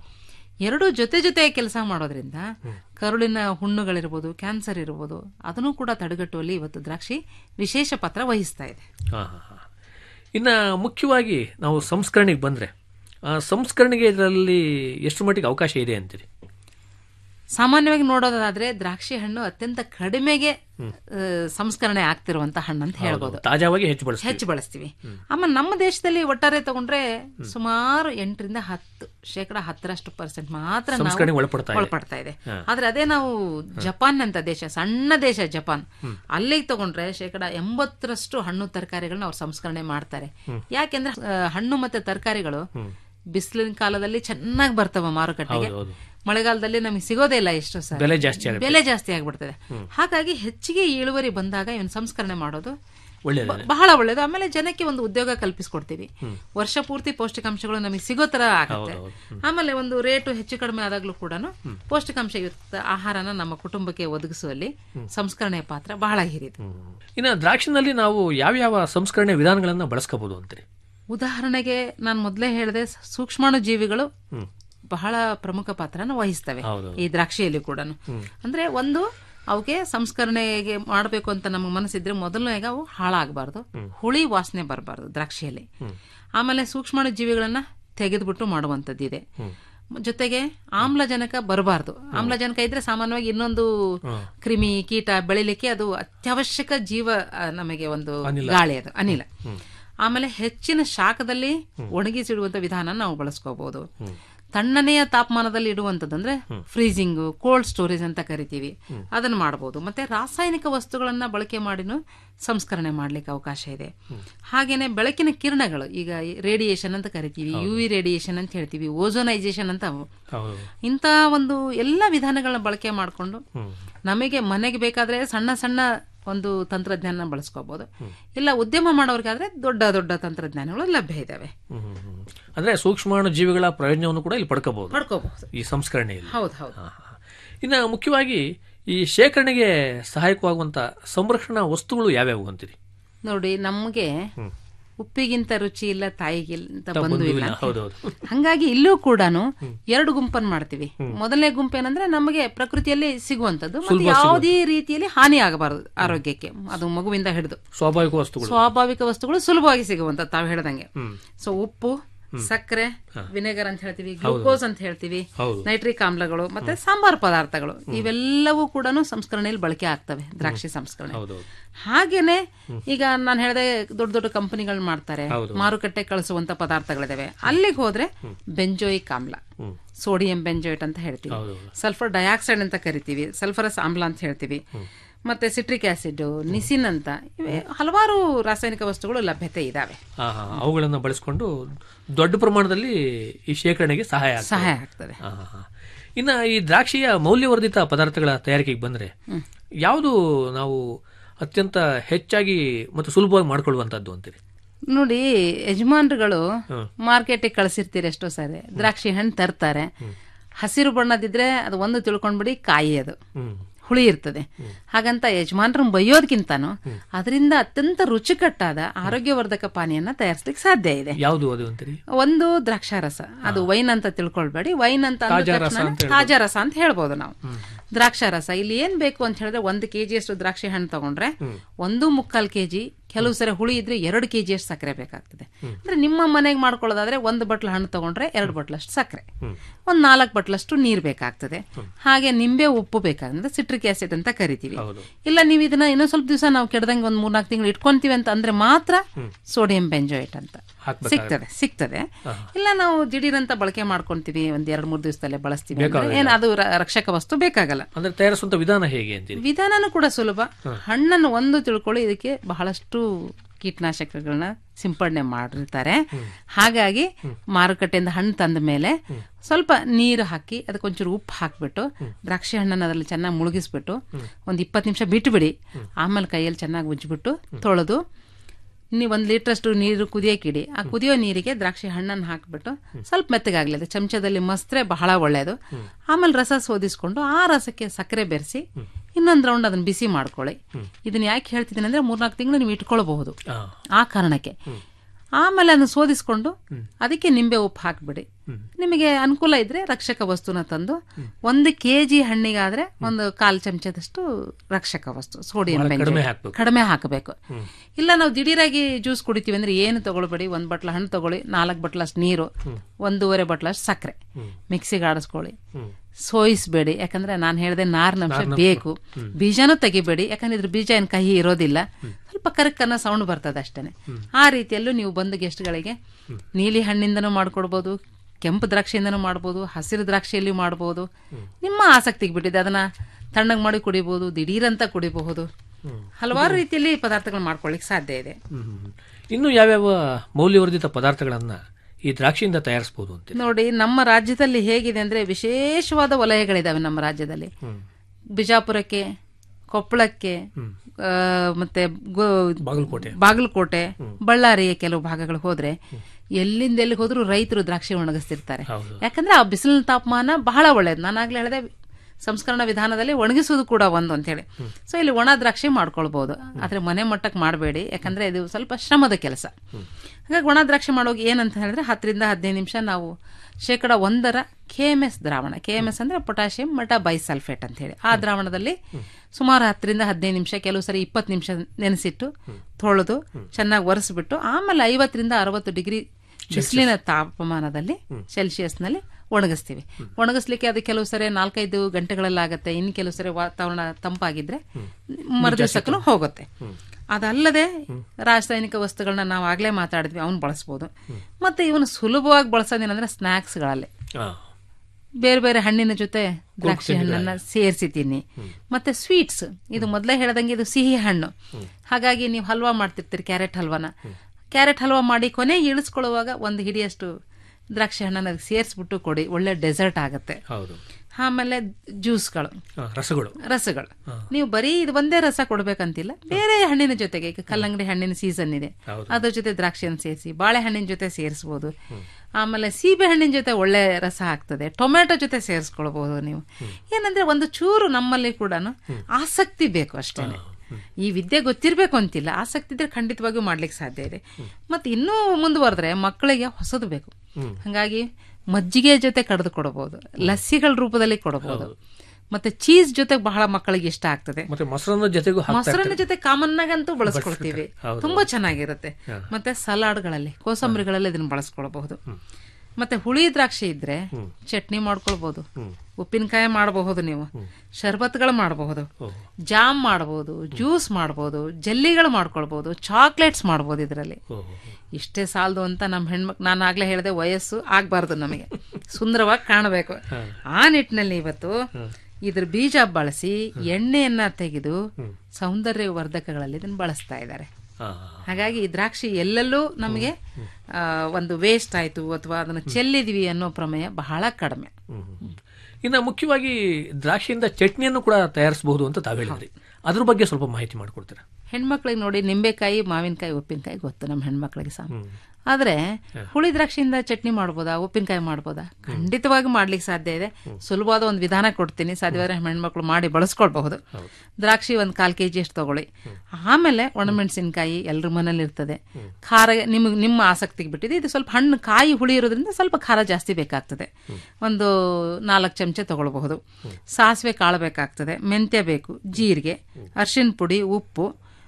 F: ಎರಡು ಜೊತೆ ಜೊತೆ ಕೆಲಸ ಮಾಡೋದ್ರಿಂದ ಕರುಳಿನ ಹುಣ್ಣುಗಳಿರ್ಬೋದು ಕ್ಯಾನ್ಸರ್ ಇರ್ಬೋದು ಅದನ್ನು ಕೂಡ ತಡೆಗಟ್ಟುವಲ್ಲಿ ಇವತ್ತು ದ್ರಾಕ್ಷಿ ವಿಶೇಷ ಪಾತ್ರ ವಹಿಸ್ತಾ ಇದೆ
H: ಹಾ, ಹಾ, ಹಾ. ಇನ್ನ ಮುಖ್ಯವಾಗಿ ನಾವು ಸಂಸ್ಕರಣೆಗೆ ಬಂದ್ರೆ ಆ ಸಂಸ್ಕರಣೆಗೆ ಇದರಲ್ಲಿ ಎಷ್ಟು ಮಟ್ಟಿಗೆ ಅವಕಾಶ ಇದೆ ಅಂತೀರಿ
F: ಸಾಮಾನ್ಯವಾಗಿ ನೋಡೋದಾದ್ರೆ ದ್ರಾಕ್ಷಿ ಹಣ್ಣು ಅತ್ಯಂತ ಕಡಿಮೆಗೆ ಆ, ಸಂಸ್ಕರಣೆ ಆಗ್ತಿರುವಂತ ಹಣ್ಣು ಅಂತ ಹೇಳ್ಬೋದು
H: ತಾಜಾವಾಗಿ ಹೆಚ್ಚು ಬಳಸ್ತೀವಿ.
F: ಹೆಚ್ಚು ಬಳಸ್ತೀವಿ ಆಮೇಲೆ ನಮ್ಮ ದೇಶದಲ್ಲಿ ಒಟ್ಟಾರೆ ತಗೊಂಡ್ರೆ ಸುಮಾರು ಎಂಟರಿಂದ ಹತ್ತು ಶೇಕಡ ಹತ್ತರಷ್ಟು ಪರ್ಸೆಂಟ್ ಮಾತ್ರ ನಾವು
H: ಸಂಸ್ಕರಣೆಗೆ ಒಳಪಡ್ತಾ ಇದೆ.
F: ಒಳಪಡ್ತಾ ಇದೆ
H: ಹಾ.
F: ಆದ್ರೆ ಅದೇ ನಾವು ಜಪಾನ್ ಅಂತ ದೇಶ ಸಣ್ಣ ದೇಶ ಜಪಾನ್ ಅಲ್ಲಿಗೆ ತಗೊಂಡ್ರೆ ಶೇಕಡ ಎಂಬತ್ತರಷ್ಟು ಹಣ್ಣು ತರಕಾರಿಗಳನ್ನ ಅವ್ರು ಸಂಸ್ಕರಣೆ ಮಾಡ್ತಾರೆ ಯಾಕೆಂದ್ರೆ ಆ, ಹಣ್ಣು ಮತ್ತೆ ತರಕಾರಿಗಳು ಬಿಸಿಲಿನ ಕಾಲದಲ್ಲಿ ಚೆನ್ನಾಗಿ ಬರ್ತವೆ ಮಾರುಕಟ್ಟೆಗೆ
H: ಹೌದು, ಹೌದು.
F: ಮಳೆಗಾಲದಲ್ಲಿ ನಮಗೆ ಸಿಗೋದೇ ಇಲ್ಲ ಎಷ್ಟು ಸರ್
H: ಬೆಲೆ ಜಾಸ್ತಿ ಆಗುತ್ತೆ.
F: ಬೆಲೆ ಜಾಸ್ತಿ ಆಗ್ಬಿಡ್ತದೆ ಹಾಗಾಗಿ ಹೆಚ್ಚಿಗೆ ಇಳುವರಿ ಬಂದಾಗ ಇವನ್ ಸಂಸ್ಕರಣೆ ಮಾಡೋದು
H: ಒಳ್ಳೆಯದು
F: ಬ- ಬಹಳ ಒಳ್ಳೇದು ಆಮೇಲೆ ಜನಕ್ಕೆ ಒಂದು ಉದ್ಯೋಗ ಕಲ್ಪಿಸ್ಕೊಡ್ತೀವಿ ವರ್ಷ ಪೂರ್ತಿ ಪೌಷ್ಟಿಕಾಂಶಗಳು ನಮಗೆ ಸಿಗೋ ತರ ಆಗುತ್ತೆ ಆಮೇಲೆ ಒಂದು ರೇಟು ಹೆಚ್ಚು ಕಡಿಮೆ ಆದಾಗ್ಲೂ ಕೂಡ ಪೌಷ್ಟಿಕಾಂಶಯುಕ್ತ ಆಹಾರನ ನಮ್ಮ ಕುಟುಂಬಕ್ಕೆ ಒದಗಿಸುವಲ್ಲಿ ಸಂಸ್ಕರಣೆಯ ಪಾತ್ರ ಬಹಳ ಹಿರಿದು
H: ಇನ್ನ ದ್ರಾಕ್ಷಿನಲ್ಲಿ ನಾವು ಯಾವ್ಯಾವ ಸಂಸ್ಕರಣೆ ವಿಧಾನಗಳನ್ನ ಬಳಸ್ಕೋಬಹುದು ಅಂತೀರಿ
F: ಉದಾಹರಣೆಗೆ ನಾನು ಮೊದಲೇ ಹೇಳಿದೆ ಸೂಕ್ಷ್ಮಾಣು ಜೀವಿಗಳು ಬಹಳ ಪ್ರಮುಖ ಪಾತ್ರನ ವಹಿಸ್ತವೆ
H: ಹೌದು.
F: ಈ ದ್ರಾಕ್ಷಿಯಲ್ಲಿ ಕೂಡ ಅಂದ್ರೆ ಒಂದು ಅವಕ್ಕೆ ಸಂಸ್ಕರಣೆಗೆ ಮಾಡಬೇಕು ಅಂತ ನಮಗೆ ಮನಸ್ಸಿದ್ರೆ ಮೊದಲನೇಗ ಅವು ಹಾಳಾಗಬಾರ್ದು ಹುಳಿ ವಾಸನೆ ಬರಬಾರ್ದು ದ್ರಾಕ್ಷಿಯಲ್ಲಿ ಆಮೇಲೆ ಸೂಕ್ಷ್ಮಾಣು ಜೀವಿಗಳನ್ನ ತೆಗೆದ್ಬಿಟ್ಟು ಮಾಡುವಂತದ್ದಿದೆ ಜೊತೆಗೆ ಆಮ್ಲಜನಕ ಬರಬಾರ್ದು ಆಮ್ಲಜನಕ ಇದ್ರೆ ಸಾಮಾನ್ಯವಾಗಿ ಇನ್ನೊಂದು ಕ್ರಿಮಿ ಕೀಟ ಬೆಳಿಲಿಕ್ಕೆ ಅದು ಅತ್ಯವಶ್ಯಕ ಜೀವ ಆ, ನಮಗೆ ಒಂದು ಗಾಳಿ ಅದು ಅನಿಲ ಆಮೇಲೆ ಹೆಚ್ಚಿನ ಶಾಖದಲ್ಲಿ ಒಣಗಿಸಿಡುವಂತ ವಿಧಾನ ನಾವು ಬಳಸ್ಕೋಬಹುದು ತಣ್ಣನೆಯ ತಾಪಮಾನದಲ್ಲಿ ಇಡುವಂಥದ್ದು ಅಂದ್ರೆ ಫ್ರೀಸಿಂಗ್ ಕೋಲ್ಡ್ ಸ್ಟೋರೇಜ್ ಅಂತ ಕರಿತೀವಿ ಅದನ್ನ ಮಾಡಬಹುದು ಮತ್ತೆ ರಾಸಾಯನಿಕ ವಸ್ತುಗಳನ್ನ ಬಳಕೆ ಮಾಡಿನೂ ಸಂಸ್ಕರಣೆ ಮಾಡ್ಲಿಕ್ಕೆ ಅವಕಾಶ ಇದೆ ಹಾಗೇನೆ ಬೆಳಕಿನ ಕಿರಣಗಳು ಈಗ ರೇಡಿಯೇಷನ್ ಅಂತ ಕರಿತೀವಿ ಯು ವಿ ರೇಡಿಯೇಷನ್ ಅಂತ ಹೇಳ್ತೀವಿ ಓಝೋನೈಸೇಷನ್ ಅಂತ ಅವು.
H: ಹೌದು
F: ಇಂಥ ಒಂದು ಎಲ್ಲ ವಿಧಾನಗಳನ್ನ ಬಳಕೆ ಮಾಡಿಕೊಂಡು ನಮಗೆ ಮನೆಗೆ ಬೇಕಾದ್ರೆ ಸಣ್ಣ ಸಣ್ಣ ಒಂದು ತಂತ್ರಜ್ಞಾನ ಬಳಸ್ಕೋಬಹುದು ಇಲ್ಲ ಉದ್ಯಮ ಮಾಡೋರ್ಗಾದ್ರೆ ದೊಡ್ಡ ದೊಡ್ಡ ತಂತ್ರಜ್ಞಾನಗಳು ಲಭ್ಯ ಇದಾವೆ
H: ಹ್ಮ್, ಹ್ಮ್, ಹ್ಮ್. ಅಂದ್ರೆ ಸೂಕ್ಷ್ಮಾಣು ಜೀವಿಗಳ ಪ್ರಯೋಜನವನ್ನು ಕೂಡ ಇಲ್ಲಿ ಪಡ್ಕೋಬಹುದು
F: ಪಡ್ಕೋಬಹುದು
H: ಈ ಸಂಸ್ಕರಣೆಯಲ್ಲಿ
F: ಹೌದು ಹೌದು
H: ಹಾ, ಹಾ. ಇನ್ನ ಮುಖ್ಯವಾಗಿ ಈ ಶೇಖರಣೆಗೆ ಸಹಾಯಕವಾಗುವಂತ ಸಂರಕ್ಷಣಾ ವಸ್ತುಗಳು ಯಾವ್ಯಾವು ಅಂತೀರಿ
F: ನೋಡಿ ನಮ್ಗೆ ಉಪ್ಪಿಗಿಂತ ರುಚಿ ಇಲ್ಲ ತಾಯಿಗಿಂತ
H: ತ-
F: ಬಂಧು
H: ಬಂಧು
F: ಇಲ್ಲ
H: ಇಲ್ಲ,
F: ಅಂತ
H: ಹೌದೌದು.
F: ಹೇಳ್ತೀವಿ. ಹಂಗಾಗಿ ಇಲ್ಲೂ ಕೂಡ ಎರಡು ಗುಂಪನ್ನು ಮಾಡ್ತೀವಿ ಮೊದಲನೇ ಗುಂಪು ಏನಂದ್ರೆ ನಮಗೆ ಪ್ರಕೃತಿಯಲ್ಲಿ ಸಿಗುವಂತದ್ದು ಮತ್ತೆ
H: ಸುಲಭ
F: ಯಾವುದೇ ರೀತಿಯಲ್ಲಿ ಹಾನಿ ಆಗಬಾರದು ಆರೋಗ್ಯಕ್ಕೆ ಅದು ಮಗುವಿಂದ ಹಿಡಿದು
H: ಸ್ವಾಭಾವಿಕ ವಸ್ತುಗಳು
F: ಸ್ವಾಭಾವಿಕ ವಸ್ತುಗಳು ಸುಲಭವಾಗಿ ಸಿಗುವಂತ ತಾವು ಹೇಳ್ದಂಗೆ ಸೊ ಉಪ್ಪು ಸಕ್ಕರೆ ವಿನೆಗರ್ ಅಂತ ಹೇಳ್ತೀವಿ ಗ್ಲೂಕೋಸ್ ಅಂತ ಹೇಳ್ತೀವಿ
H: ಹೌದು.
F: ನೈಟ್ರಿಕ್ ಆಮ್ಲಗಳು ಮತ್ತೆ ಸಾಂಬಾರ್ ಪದಾರ್ಥಗಳು ಇವೆಲ್ಲವೂ ಕೂಡ ಸಂಸ್ಕರಣೆಯಲ್ಲಿ ಬಳಕೆ ಆಗ್ತವೆ ದ್ರಾಕ್ಷಿ ಸಂಸ್ಕರಣೆ
H: ಹೌದೌದು
F: ಹಾಗೇನೆ ಈಗ ನಾನು ಹೇಳಿದೆ ದೊಡ್ಡ ದೊಡ್ಡ ಕಂಪನಿಗಳು ಮಾಡ್ತಾರೆ
H: ಹೌದು.
F: ಮಾರುಕಟ್ಟೆ ಕಳಿಸುವಂತ ಪದಾರ್ಥಗಳಿದಾವೆ ಅಲ್ಲಿಗೆ ಹೋದ್ರೆ ಬೆಂಜೋಯಿಕ್ ಆಮ್ಲ ಸೋಡಿಯಂ ಬೆಂಜೋಯಿಟ್ ಅಂತ ಹೇಳ್ತೀವಿ
H: ಹೌದು.
F: ಸಲ್ಫರ್ ಡೈಆಕ್ಸೈಡ್ ಅಂತ ಕರಿತೀವಿ ಸಲ್ಫರಸ್ ಆಮ್ಲ ಅಂತ ಹೇಳ್ತೀವಿ ಮತ್ತೆ ಸಿಟ್ರಿಕ್ ಆಸಿಡ್ ನಿಸಿನ್ ಅಂತ ಇವೆ ಹಲವಾರು ರಾಸಾಯನಿಕ ವಸ್ತುಗಳು ಲಭ್ಯತೆ ಇದಾವೆ
H: ಹಾ, ಹಾ, ಅವುಗಳನ್ನ ಬಳಸಿಕೊಂಡು ದೊಡ್ಡ ಪ್ರಮಾಣದಲ್ಲಿ ಈ ಶೇಖರಣೆಗೆ ಸಹಾಯ ಆಗ್ತದೆ.
F: ಸಹಾಯ ಆಗ್ತದೆ
H: ಹಾ, ಹಾ, ಹಾ. ಇನ್ನ ಈ ದ್ರಾಕ್ಷಿಯ ಮೌಲ್ಯವರ್ಧಿತ ಪದಾರ್ಥಗಳ ತಯಾರಿಕೆಗೆ ಬಂದ್ರೆ ಯಾವುದು ನಾವು ಅತ್ಯಂತ ಹೆಚ್ಚಾಗಿ ಮತ್ತು ಸುಲಭವಾಗಿ ಮಾಡ್ಕೊಳ್ಳುವಂತದ್ದು ಅಂತೀರಿ
F: ನೋಡಿ ಯಜಮಾನ್ರುಗಳು
H: ಹ್ಮ್.
F: ಮಾರ್ಕೆಟಿಗೆ ಕಳಿಸಿರ್ತೀರಿ ಎಷ್ಟೋ ಸಾರಿ ದ್ರಾಕ್ಷಿ ಹಣ್ಣು ತರ್ತಾರೆ ಹಸಿರು ಬಣ್ಣದಿದ್ರೆ ಅದು ಒಂದು ತಿಳ್ಕೊಂಡ್ಬಿಡಿ ಕಾಯಿ ಅದು
H: ಹ್ಮ್
F: ಹುಳಿ ಇರ್ತದೆ ಹಾಗಂತ ಯಜಮಾನ್ರನ್ನ ಬೈಯೋದ್ಕಿಂತಾನು ಅದರಿಂದ ಅತ್ಯಂತ ರುಚಿಕಟ್ಟಾದ ಆರೋಗ್ಯವರ್ಧಕ ಪಾನೀಯನ್ನ ತಯಾರಿಸ್ಲಿಕ್ಕೆ ಸಾಧ್ಯ ಇದೆ
H: ಯಾವುದು ಅದು ಅಂತೀರಿ
F: ಒಂದು ದ್ರಾಕ್ಷಾರಸ ಅದು ವೈನ್ ಅಂತ ತಿಳ್ಕೊಳ್ಬೇಡಿ ವೈನ್ ಅಂತ ಅಂದ
H: ತಾಜಾ ರಸ
F: ತಕ್ಷಣ
H: ಅಂತ ಹೇಳ್ಬೋದು.
F: ತಾಜಾ ರಸ ಅಂತ ಹೇಳ್ಬೋದು ನಾವು ದ್ರಾಕ್ಷಾರಸ ಇಲ್ಲಿ ಏನ್ ಬೇಕು ಅಂತ ಹೇಳಿದ್ರೆ ಒಂದು ಕೆಜಿ ಅಷ್ಟು ದ್ರಾಕ್ಷಿ ಹಣ್ಣು ತಗೊಂಡ್ರೆ ಒಂದು ಮುಕ್ಕಾಲ್ ಕೆಜಿ ಕೆಲವು ಸರಿ ಹುಳಿ ಇದ್ರೆ ಎರಡು ಕೆಜಿ ಅಷ್ಟು ಸಕ್ಕರೆ ಬೇಕಾಗ್ತದೆ ಅಂದ್ರೆ ನಿಮ್ಮ ಮನೆಗೆ ಮಾಡ್ಕೊಳ್ಳೋದಾದ್ರೆ ಒಂದು ಬಟ್ಲು ಹಣ್ಣು ತಗೊಂಡ್ರೆ ಎರಡು ಬಟ್ಲಷ್ಟು ಸಕ್ಕರೆ ಒಂದ್ ನಾಲ್ಕು ಬಟ್ಲಷ್ಟು ನೀರ್ ಬೇಕಾಗ್ತದೆ ಹಾಗೆ ನಿಂಬೆ ಉಪ್ಪು ಬೇಕಾಗ್ತದೆ ಸಿಟ್ರಿಕ್ ಆಸಿಡ್ ಅಂತ ಕರಿತೀವಿ ಇಲ್ಲ ನೀವು ಇದನ್ನ ಇನ್ನೊಂದ್ ಸ್ವಲ್ಪ ದಿವಸ ನಾವು ಕೆಡದಂಗೆ ಒಂದ್ ಮೂರ್ನಾಲ್ಕು ತಿಂಗಳು ಇಟ್ಕೊಂತೀವಿ ಅಂತ ಅಂದ್ರೆ ಮಾತ್ರ ಸೋಡಿಯಂ ಬೆಂಜೋಯಿಟ್ ಅಂತ ಸಿಗ್ತದೆ ಸಿಗ್ತದೆ ಇಲ್ಲ ನಾವು ದಿಢೀರಂತ ಬಳಕೆ ಮಾಡ್ಕೊಂತೀವಿ ಒಂದ್ ಎರಡ್ ಮೂರ್ ದಿವಸದಲ್ಲೇ ಬಳಸ್ತೀವಿ ಅಂದ್ರೆ
H: ಬೇಕಾಗಿಲ್ಲ.
F: ಏನ್ ಅದು ರ- ರಕ್ಷಕ ವಸ್ತು ಬೇಕಾಗಲ್ಲ
H: ಅಂದ್ರೆ ತಯಾರಿಸುವಂತ ವಿಧಾನ ಹೇಗೆ ಅಂತೀರಿ
F: ವಿಧಾನನೂ ಕೂಡ ಸುಲಭ ಹಣ್ಣನ್ನು ಒಂದು ತಿಳ್ಕೊಳ್ಳಿ ಇದಕ್ಕೆ ಬಹಳಷ್ಟು ಕೀಟನಾಶಕಗಳನ್ನ ಸಿಂಪಡಣೆ ಮಾಡಿರ್ತಾರೆ ಹಾಗಾಗಿ ಮಾರುಕಟ್ಟೆಯಿಂದ ಹಣ್ಣು ತಂದ ಮೇಲೆ ಸ್ವಲ್ಪ ನೀರು ಹಾಕಿ ಅದಕ್ಕೊಂಚೂರು ಉಪ್ಪು ಹಾಕ್ಬಿಟ್ಟು ದ್ರಾಕ್ಷಿ ಹಣ್ಣನ್ನು ಅದರಲ್ಲಿ ಚೆನ್ನಾಗಿ ಮುಳುಗಿಸ್ಬಿಟ್ಟು ಒಂದು ಇಪ್ಪತ್ತು ನಿಮಿಷ ಬಿಟ್ಟುಬಿಡಿ ಆಮೇಲೆ ಕೈಯಲ್ಲಿ ಚೆನ್ನಾಗಿ ಉಜ್ಜಿಬಿಟ್ಟು ತೊಳೆದು ನೀವು ಒಂದು ಲೀಟ್ರಷ್ಟು ನೀರು ಕುದಿಯಕ್ಕಿಡಿ ಆ ಕುದಿಯೋ ನೀರಿಗೆ ದ್ರಾಕ್ಷಿ ಹಣ್ಣನ್ನು ಹಾಕಿಬಿಟ್ಟು ಸ್ವಲ್ಪ ಮೆತ್ತಗಾಗ್ಲಿ ಅದು ಚಮಚದಲ್ಲಿ ಮಸ್ತ್ರೆ ಬಹಳ ಒಳ್ಳೆಯದು ಆಮೇಲೆ ರಸ ಸೋದಿಸ್ಕೊಂಡು ಆ ರಸಕ್ಕೆ ಸಕ್ಕರೆ ಬೆರೆಸಿ ಇನ್ನೊಂದು ರೌಂಡ್ ಅದನ್ನ ಬಿಸಿ ಮಾಡ್ಕೊಳ್ಳಿ ಇದನ್ನ ಯಾಕೆ ಹೇಳ್ತಿದ್ದೀನಿ ಅಂದ್ರೆ ಮೂರ್ನಾಲ್ಕು ತಿಂಗಳು ನೀವು ಇಟ್ಕೊಳ್ಬಹುದು ಆ ಕಾರಣಕ್ಕೆ ಆಮೇಲೆ ಅದನ್ನ ಸೋದಿಸ್ಕೊಂಡು ಅದಕ್ಕೆ ನಿಂಬೆ ಉಪ್ಪು ಹಾಕ್ಬಿಡಿ ನಿಮಗೆ ಅನುಕೂಲ ಇದ್ರೆ ರಕ್ಷಕ ವಸ್ತುನ ತಂದು ಒಂದು ಕೆ ಜಿ ಹಣ್ಣಿಗಾದ್ರೆ ಒಂದು ಕಾಲ್ ಚಮಚದಷ್ಟು ರಕ್ಷಕ ವಸ್ತು ಸೋಡಿಯಂ
H: ಬಹಳ
F: ಬೆಂಜೋಯೇಟ್.
H: ಕಡಿಮೆ ಹಾಕ್ಬೇಕು.
F: ಕಡಿಮೆ ಹಾಕಬೇಕು ಇಲ್ಲ ನಾವು ದಿಢೀರಾಗಿ ಜ್ಯೂಸ್ ಕುಡಿತೀವಿ ಅಂದ್ರೆ ಏನು ತಗೊಳ್ಬೇಡಿ ಒಂದ್ ಬಟ್ಲ ಹಣ್ಣು ತಗೊಳ್ಳಿ ನಾಲ್ಕು ಬಟ್ಲಷ್ಟು ನೀರು ಒಂದೂವರೆ ಬಟ್ಲಷ್ಟು ಸಕ್ಕರೆ ಮಿಕ್ಸಿಗೆ ಆಡಿಸ್ಕೊಳ್ಳಿ ಸೋಯಿಸ್ಬೇಡಿ ಯಾಕಂದ್ರೆ ನಾನು ಹೇಳಿದೆ ನಾರಿನ ಅಂಶ
H: ನಾರಿನ
F: ಬೇಕು ಬೀಜನೂ ತೆಗಿಬೇಡಿ ಯಾಕಂದ್ರೆ ಇದ್ರ ಬೀಜ ಏನು ಕಹಿ ಇರೋದಿಲ್ಲ ಸ್ವಲ್ಪ ಕರಕ್ಕನ್ನ ಸೌಂಡ್ ಬರ್ತದೆ ಅಷ್ಟೇನೆ ಆ ರೀತಿಯಲ್ಲೂ ನೀವು ಬಂದ ಗೆಸ್ಟ್ಗಳಿಗೆ ನೀಲಿ ಹಣ್ಣಿಂದನೂ ಮಾಡ್ಕೊಡ್ಬೋದು ಕೆಂಪು ದ್ರಾಕ್ಷಿಯಿಂದನೂ ಮಾಡ್ಬೋದು ಹಸಿರು ದ್ರಾಕ್ಷಿಯಲ್ಲಿ ಮಾಡ್ಬೋದು ನಿಮ್ಮ ಆಸಕ್ತಿಗೆ ಬಿಟ್ಟಿದೆ ಅದನ್ನ ತಣ್ಣಗೆ ಮಾಡಿ ಕುಡಿಬಹುದು ದಿಢೀರಂತ ಕುಡಿಬಹುದು ಹಲವಾರು ರೀತಿಯಲ್ಲಿ ಪದಾರ್ಥಗಳು ಮಾಡ್ಕೊಳ್ಳಿಕ್ ಸಾಧ್ಯ ಇದೆ
H: ಇನ್ನು ಯಾವ್ಯಾವ ಮೌಲ್ಯವರ್ಧಿತ ಪದಾರ್ಥಗಳನ್ನ ಈ ದ್ರಾಕ್ಷಿಯಿಂದ ತಯಾರಿಸಬಹುದು ಅಂತ
F: ನೋಡಿ ನಮ್ಮ ರಾಜ್ಯದಲ್ಲಿ ಹೇಗಿದೆ ಅಂದ್ರೆ ವಿಶೇಷವಾದ ವಲಯಗಳಿದಾವೆ ನಮ್ಮ ರಾಜ್ಯದಲ್ಲಿ ಬಿಜಾಪುರಕ್ಕೆ ಕೊಪ್ಪಳಕ್ಕೆ ಆ, ಮತ್ತೆ ಗೋ-
H: ಬಾಗಲಕೋಟೆ
F: ಬಾಗಲಕೋಟೆ ಬಳ್ಳಾರಿಯ ಕೆಲವು ಭಾಗಗಳು ಹೋದ್ರೆ ಎಲ್ಲಿಂದ ಎಲ್ಲಿಗೆ ಹೋದ್ರು ರೈತರು ದ್ರಾಕ್ಷಿ ಒಣಗಿಸ್ತಿರ್ತಾರೆ ಯಾಕಂದ್ರೆ ಆ ಬಿಸಿಲಿನ ತಾಪಮಾನ ಬಹಳ ಒಳ್ಳೇದು ನಾನು ಆಗ್ಲೇ ಹೇಳಿದೆ ಸಂಸ್ಕರಣ ವಿಧಾನದಲ್ಲಿ ಒಣಗಿಸೋದು ಕೂಡ ಒಂದು ಅಂತ ಹೇಳಿ ಸೊ ಇಲ್ಲಿ ಒಣ ದ್ರಾಕ್ಷಿ ಮಾಡ್ಕೊಳ್ಬಹುದು ಆದ್ರೆ ಮನೆ ಮಟ್ಟಕ್ಕೆ ಮಾಡಬೇಡಿ ಯಾಕಂದ್ರೆ ಇದು ಸ್ವಲ್ಪ ಶ್ರಮದ ಕೆಲಸ ಹಾಗಾಗಿ ಒಣ ದ್ರಾಕ್ಷಿ ಮಾಡೋಗಿ ಏನಂತ ಹೇಳಿದ್ರೆ ಹತ್ತರಿಂದ ಹದಿನೈದು ನಿಮಿಷ ನಾವು ಶೇಕಡ ಒಂದರ ಕೆ ಎಮ್ ಎಸ್ ದ್ರಾವಣ ಕೆ ಎಮ್ ಎಸ್ ಅಂದ್ರೆ ಪೊಟ್ಯಾಷಿಯಂ ಮಟ ಬೈಸಲ್ಫೇಟ್ ಅಂತ ಹೇಳಿ ಆ ದ್ರಾವಣದಲ್ಲಿ ಸುಮಾರು ಹತ್ತರಿಂದ ಹದಿನೈದು ನಿಮಿಷ ಕೆಲವು ಸರಿ ಇಪ್ಪತ್ತು ನಿಮಿಷ ನೆನೆಸಿಟ್ಟು ತೊಳೆದು ಚೆನ್ನಾಗಿ ಒರೆಸ್ಬಿಟ್ಟು ಆಮೇಲೆ ಐವತ್ತರಿಂದ ಅರವತ್ತು ಡಿಗ್ರಿ ಬಿಸಿಲಿನ ತಾಪಮಾನದಲ್ಲಿ ಸೆಲ್ಸಿಯಸ್ನಲ್ಲಿ ಒಣಗಿಸ್ತೀವಿ ಒಣಗಿಸ್ಲಿಕ್ಕೆ ಅದು ಕೆಲವು ಸರಿ ನಾಲ್ಕೈದು ಗಂಟೆಗಳಲ್ಲಾಗತ್ತೆ ಇನ್ನು ಕೆಲವು ಸರಿ ವಾತಾವರಣ ತಂಪಾಗಿದ್ರೆ ಮರುದಿವಸಕ್ಕೂ ಹೋಗುತ್ತೆ ಅದಲ್ಲದೆ ರಾಸಾಯನಿಕ ವಸ್ತುಗಳನ್ನ ನಾವು ಆಗ್ಲೇ ಮಾತಾಡಿದ್ವಿ ಅವನು ಬಳಸ್ಬೋದು ಮತ್ತೆ ಇವನು ಸುಲಭವಾಗಿ ಬಳಸೋದೇನಂದ್ರೆ ಸ್ನಾಕ್ಸ್ಗಳಲ್ಲಿ ಬೇರೆ ಬೇರೆ ಹಣ್ಣಿನ ಜೊತೆ ದ್ರಾಕ್ಷಿ ಹಣ್ಣನ್ನ ಸೇರಿಸಿ ತಿನ್ನಿ ಮತ್ತೆ ಸ್ವೀಟ್ಸ್ ಇದು ಮೊದಲೇ ಹೇಳ್ದಂಗೆ ಇದು ಸಿಹಿ ಹಣ್ಣು ಹಾಗಾಗಿ ನೀವು ಹಲ್ವಾ ಮಾಡ್ತಿರ್ತೀರಿ ಕ್ಯಾರೆಟ್ ಹಲ್ವಾನ ಕ್ಯಾರೆಟ್ ಹಲ್ವಾ ಮಾಡಿ ಕೊನೆಗೆ ಇಳಿಸ್ಕೊಳ್ಳುವಾಗ ಒಂದು ಹಿಡಿಯಷ್ಟು ದ್ರಾಕ್ಷಿ ಹಣ್ಣನ್ನ ಅದಕ್ಕೆ ಸೇರಿಸ್ಬಿಟ್ಟು ಕೊಡಿ ಒಳ್ಳೆ ಡೆಸರ್ಟ್ ಆಗುತ್ತೆ
H: ಹೌದು
F: ಆಮೇಲೆ ಜ್ಯೂಸ್ಗಳು
H: ಆ, ರಸಗಳು
F: ರಸಗಳು ನೀವು ಬರೀ ಇದು ಒಂದೇ ರಸ ಕೊಡ್ಬೇಕಂತಿಲ್ಲ ಬೇರೆ ಹಣ್ಣಿನ ಜೊತೆಗೆ ಈಗ ಕಲ್ಲಂಗಡಿ ಹಣ್ಣಿನ ಸೀಸನ್ ಇದೆ
H: ಹೌದು.
F: ಅದ್ರ ಜೊತೆ ದ್ರಾಕ್ಷಿಯನ್ನು ಸೇರಿಸಿ ಬಾಳೆಹಣ್ಣಿನ ಜೊತೆ ಸೇರಿಸಬಹುದು ಆಮೇಲೆ ಸೀಬೆ ಹಣ್ಣಿನ ಜೊತೆ ಒಳ್ಳೆ ರಸ ಆಗ್ತದೆ ಟೊಮೆಟೊ ಜೊತೆ ಸೇರಿಸ್ಕೊಳ್ಬಹುದು ನೀವು ಏನಂದ್ರೆ ಒಂದು ಚೂರು ನಮ್ಮಲ್ಲಿ ಕೂಡ ಆಸಕ್ತಿ ಬೇಕು ಅಷ್ಟೇ ಈ ವಿದ್ಯೆ ಗೊತ್ತಿರ್ಬೇಕು ಅಂತಿಲ್ಲ ಆಸಕ್ತಿ ಇದ್ರೆ ಖಂಡಿತವಾಗಿಯೂ ಮಾಡ್ಲಿಕ್ಕೆ ಸಾಧ್ಯ ಇದೆ ಮತ್ತೆ ಇನ್ನೂ ಮುಂದುವರೆದ್ರೆ ಮಕ್ಕಳಿಗೆ ಹೊಸದು ಬೇಕು ಹಂಗಾಗಿ ಮಜ್ಜಿಗೆ ಜೊತೆ ಕಡ್ದು ಕೊಡಬಹುದು ಲಸ್ಸಿಗಳ ರೂಪದಲ್ಲಿ ಕೊಡಬಹುದು ಮತ್ತೆ ಚೀಸ್ ಜೊತೆ ಬಹಳ ಮಕ್ಕಳಿಗೆ ಇಷ್ಟ ಆಗ್ತದೆ
H: ಮತ್ತೆ ಮೊಸರನ್ನ ಜೊತೆಗೂ ಹಾಕ್ತಾ
F: ಮೊಸರನ್ನ
H: ಇರ್ತಾರೆ.
F: ಜೊತೆ ಕಾಮನ್ ಆಗಂತೂ ಬಳಸ್ಕೊಳ್ತೀವಿ
H: ಹೌದು.
F: ತುಂಬಾ ಚೆನ್ನಾಗಿರುತ್ತೆ
H: ಹಾ.
F: ಮತ್ತೆ ಸಲಾಡ್ಗಳಲ್ಲಿ ಕೋಸಂಬರಿಗಳಲ್ಲಿ ಇದನ್ನ ಬಳಸ್ಕೊಳ್ಬಹುದು ಮತ್ತೆ ಹುಳಿ ದ್ರಾಕ್ಷಿ ಇದ್ರೆ ಚಟ್ನಿ ಮಾಡ್ಕೊಳ್ಬಹುದು ಉಪ್ಪಿನಕಾಯಿ ಮಾಡಬಹುದು ನೀವು ಶರ್ಬತ್ಗಳು ಮಾಡಬಹುದು ಜಾಮ್ ಮಾಡಬಹುದು ಜ್ಯೂಸ್ ಮಾಡಬಹುದು ಜಲ್ಲಿಗಳು ಮಾಡ್ಕೊಳ್ಬಹುದು ಚಾಕ್ಲೇಟ್ಸ್ ಮಾಡಬಹುದು ಇದರಲ್ಲಿ ಇಷ್ಟೇ ಸಾಲದು ಅಂತ ನಮ್ಮ ಹೆಣ್ಮಕ್ ನಾನು ಆಗ್ಲೇ ಹೇಳಿದೆ ವಯಸ್ಸು ಆಗ್ಬಾರ್ದು ನಮಗೆ ಸುಂದರವಾಗಿ ಕಾಣಬೇಕು ಆ ನಿಟ್ಟಿನಲ್ಲಿ ಇವತ್ತು ಇದ್ರ ಬೀಜ ಬಳಸಿ ಎಣ್ಣೆಯನ್ನ ತೆಗೆದು ಸೌಂದರ್ಯ ವರ್ಧಕಗಳಲ್ಲಿ ಇದನ್ನ ಬಳಸ್ತಾ ಇದ್ದಾರೆ ಹಾಗಾಗಿ ಈ ದ್ರಾಕ್ಷಿ ಎಲ್ಲೆಲ್ಲೂ ನಮಗೆ ಆ, ಒಂದು ವೇಸ್ಟ್ ಆಯ್ತು ಅಥವಾ ಅದನ್ನ ಚೆಲ್ಲಿದ್ವಿ ಅನ್ನೋ ಪ್ರಮೇಯ ಬಹಳ ಕಡಿಮೆ
H: ಇನ್ನು ಮುಖ್ಯವಾಗಿ ದ್ರಾಕ್ಷಿಯಿಂದ ಚಟ್ನಿಯನ್ನು ಕೂಡ ತಯಾರಿಸಬಹುದು ಅಂತ ತಾವು ಹೇಳಿದ್ರಿ ಅದ್ರ ಬಗ್ಗೆ ಸ್ವಲ್ಪ ಮಾಹಿತಿ ಮಾಡಿಕೊಡ್ತೀರಾ
F: ಹೆಣ್ಮಕ್ಳಿಗೆ ನೋಡಿ ನಿಂಬೆಕಾಯಿ ಮಾವಿನಕಾಯಿ ಉಪ್ಪಿನಕಾಯಿ ಗೊತ್ತು ನಮ್ಮ ಹೆಣ್ಮಕ್ಳಿಗೆ ಸಹ ಆದ್ರೆ ಹುಳಿ ದ್ರಾಕ್ಷಿಯಿಂದ ಚಟ್ನಿ ಮಾಡ್ಬೋದಾ ಉಪ್ಪಿನಕಾಯಿ ಮಾಡ್ಬೋದಾ ಖಂಡಿತವಾಗಿ ಮಾಡ್ಲಿಕ್ಕೆ ಸಾಧ್ಯ ಇದೆ ಸುಲಭವಾದ ಒಂದು ವಿಧಾನ ಕೊಡ್ತೀನಿ ಸಾಧ್ಯವಾದ್ರೆ ಹೆಣ್ಮಕ್ಳು ಮಾಡಿ ಬಳಸ್ಕೊಳ್ಬಹುದು ದ್ರಾಕ್ಷಿ ಒಂದು ಕಾಲ್ ಕೆಜಿ ಅಷ್ಟು ತಗೊಳ್ಳಿ ಆಮೇಲೆ ಒಣಮೆಣಸಿನಕಾಯಿ ಎಲ್ರ ಮನೇಲಿ ಇರ್ತದೆ ಖಾರ ನಿಮಗೆ ನಿಮ್ಮ ಆಸಕ್ತಿಗೆ ಬಿಟ್ಟಿದೆ ಇದು ಸ್ವಲ್ಪ ಹಣ್ಣು ಕಾಯಿ ಹುಳಿ ಇರೋದ್ರಿಂದ ಸ್ವಲ್ಪ ಖಾರ ಜಾಸ್ತಿ ಬೇಕಾಗ್ತದೆ ಒಂದು ನಾಲ್ಕು ಚಮಚ ತಗೊಳ್ಬಹುದು ಸಾಸಿವೆ ಕಾಳು ಬೇಕಾಗ್ತದೆ ಮೆಂತ್ಯ ಬೇಕು ಜೀರಿಗೆ ಅರಿಶಿನ ಪುಡಿ ಉಪ್ಪು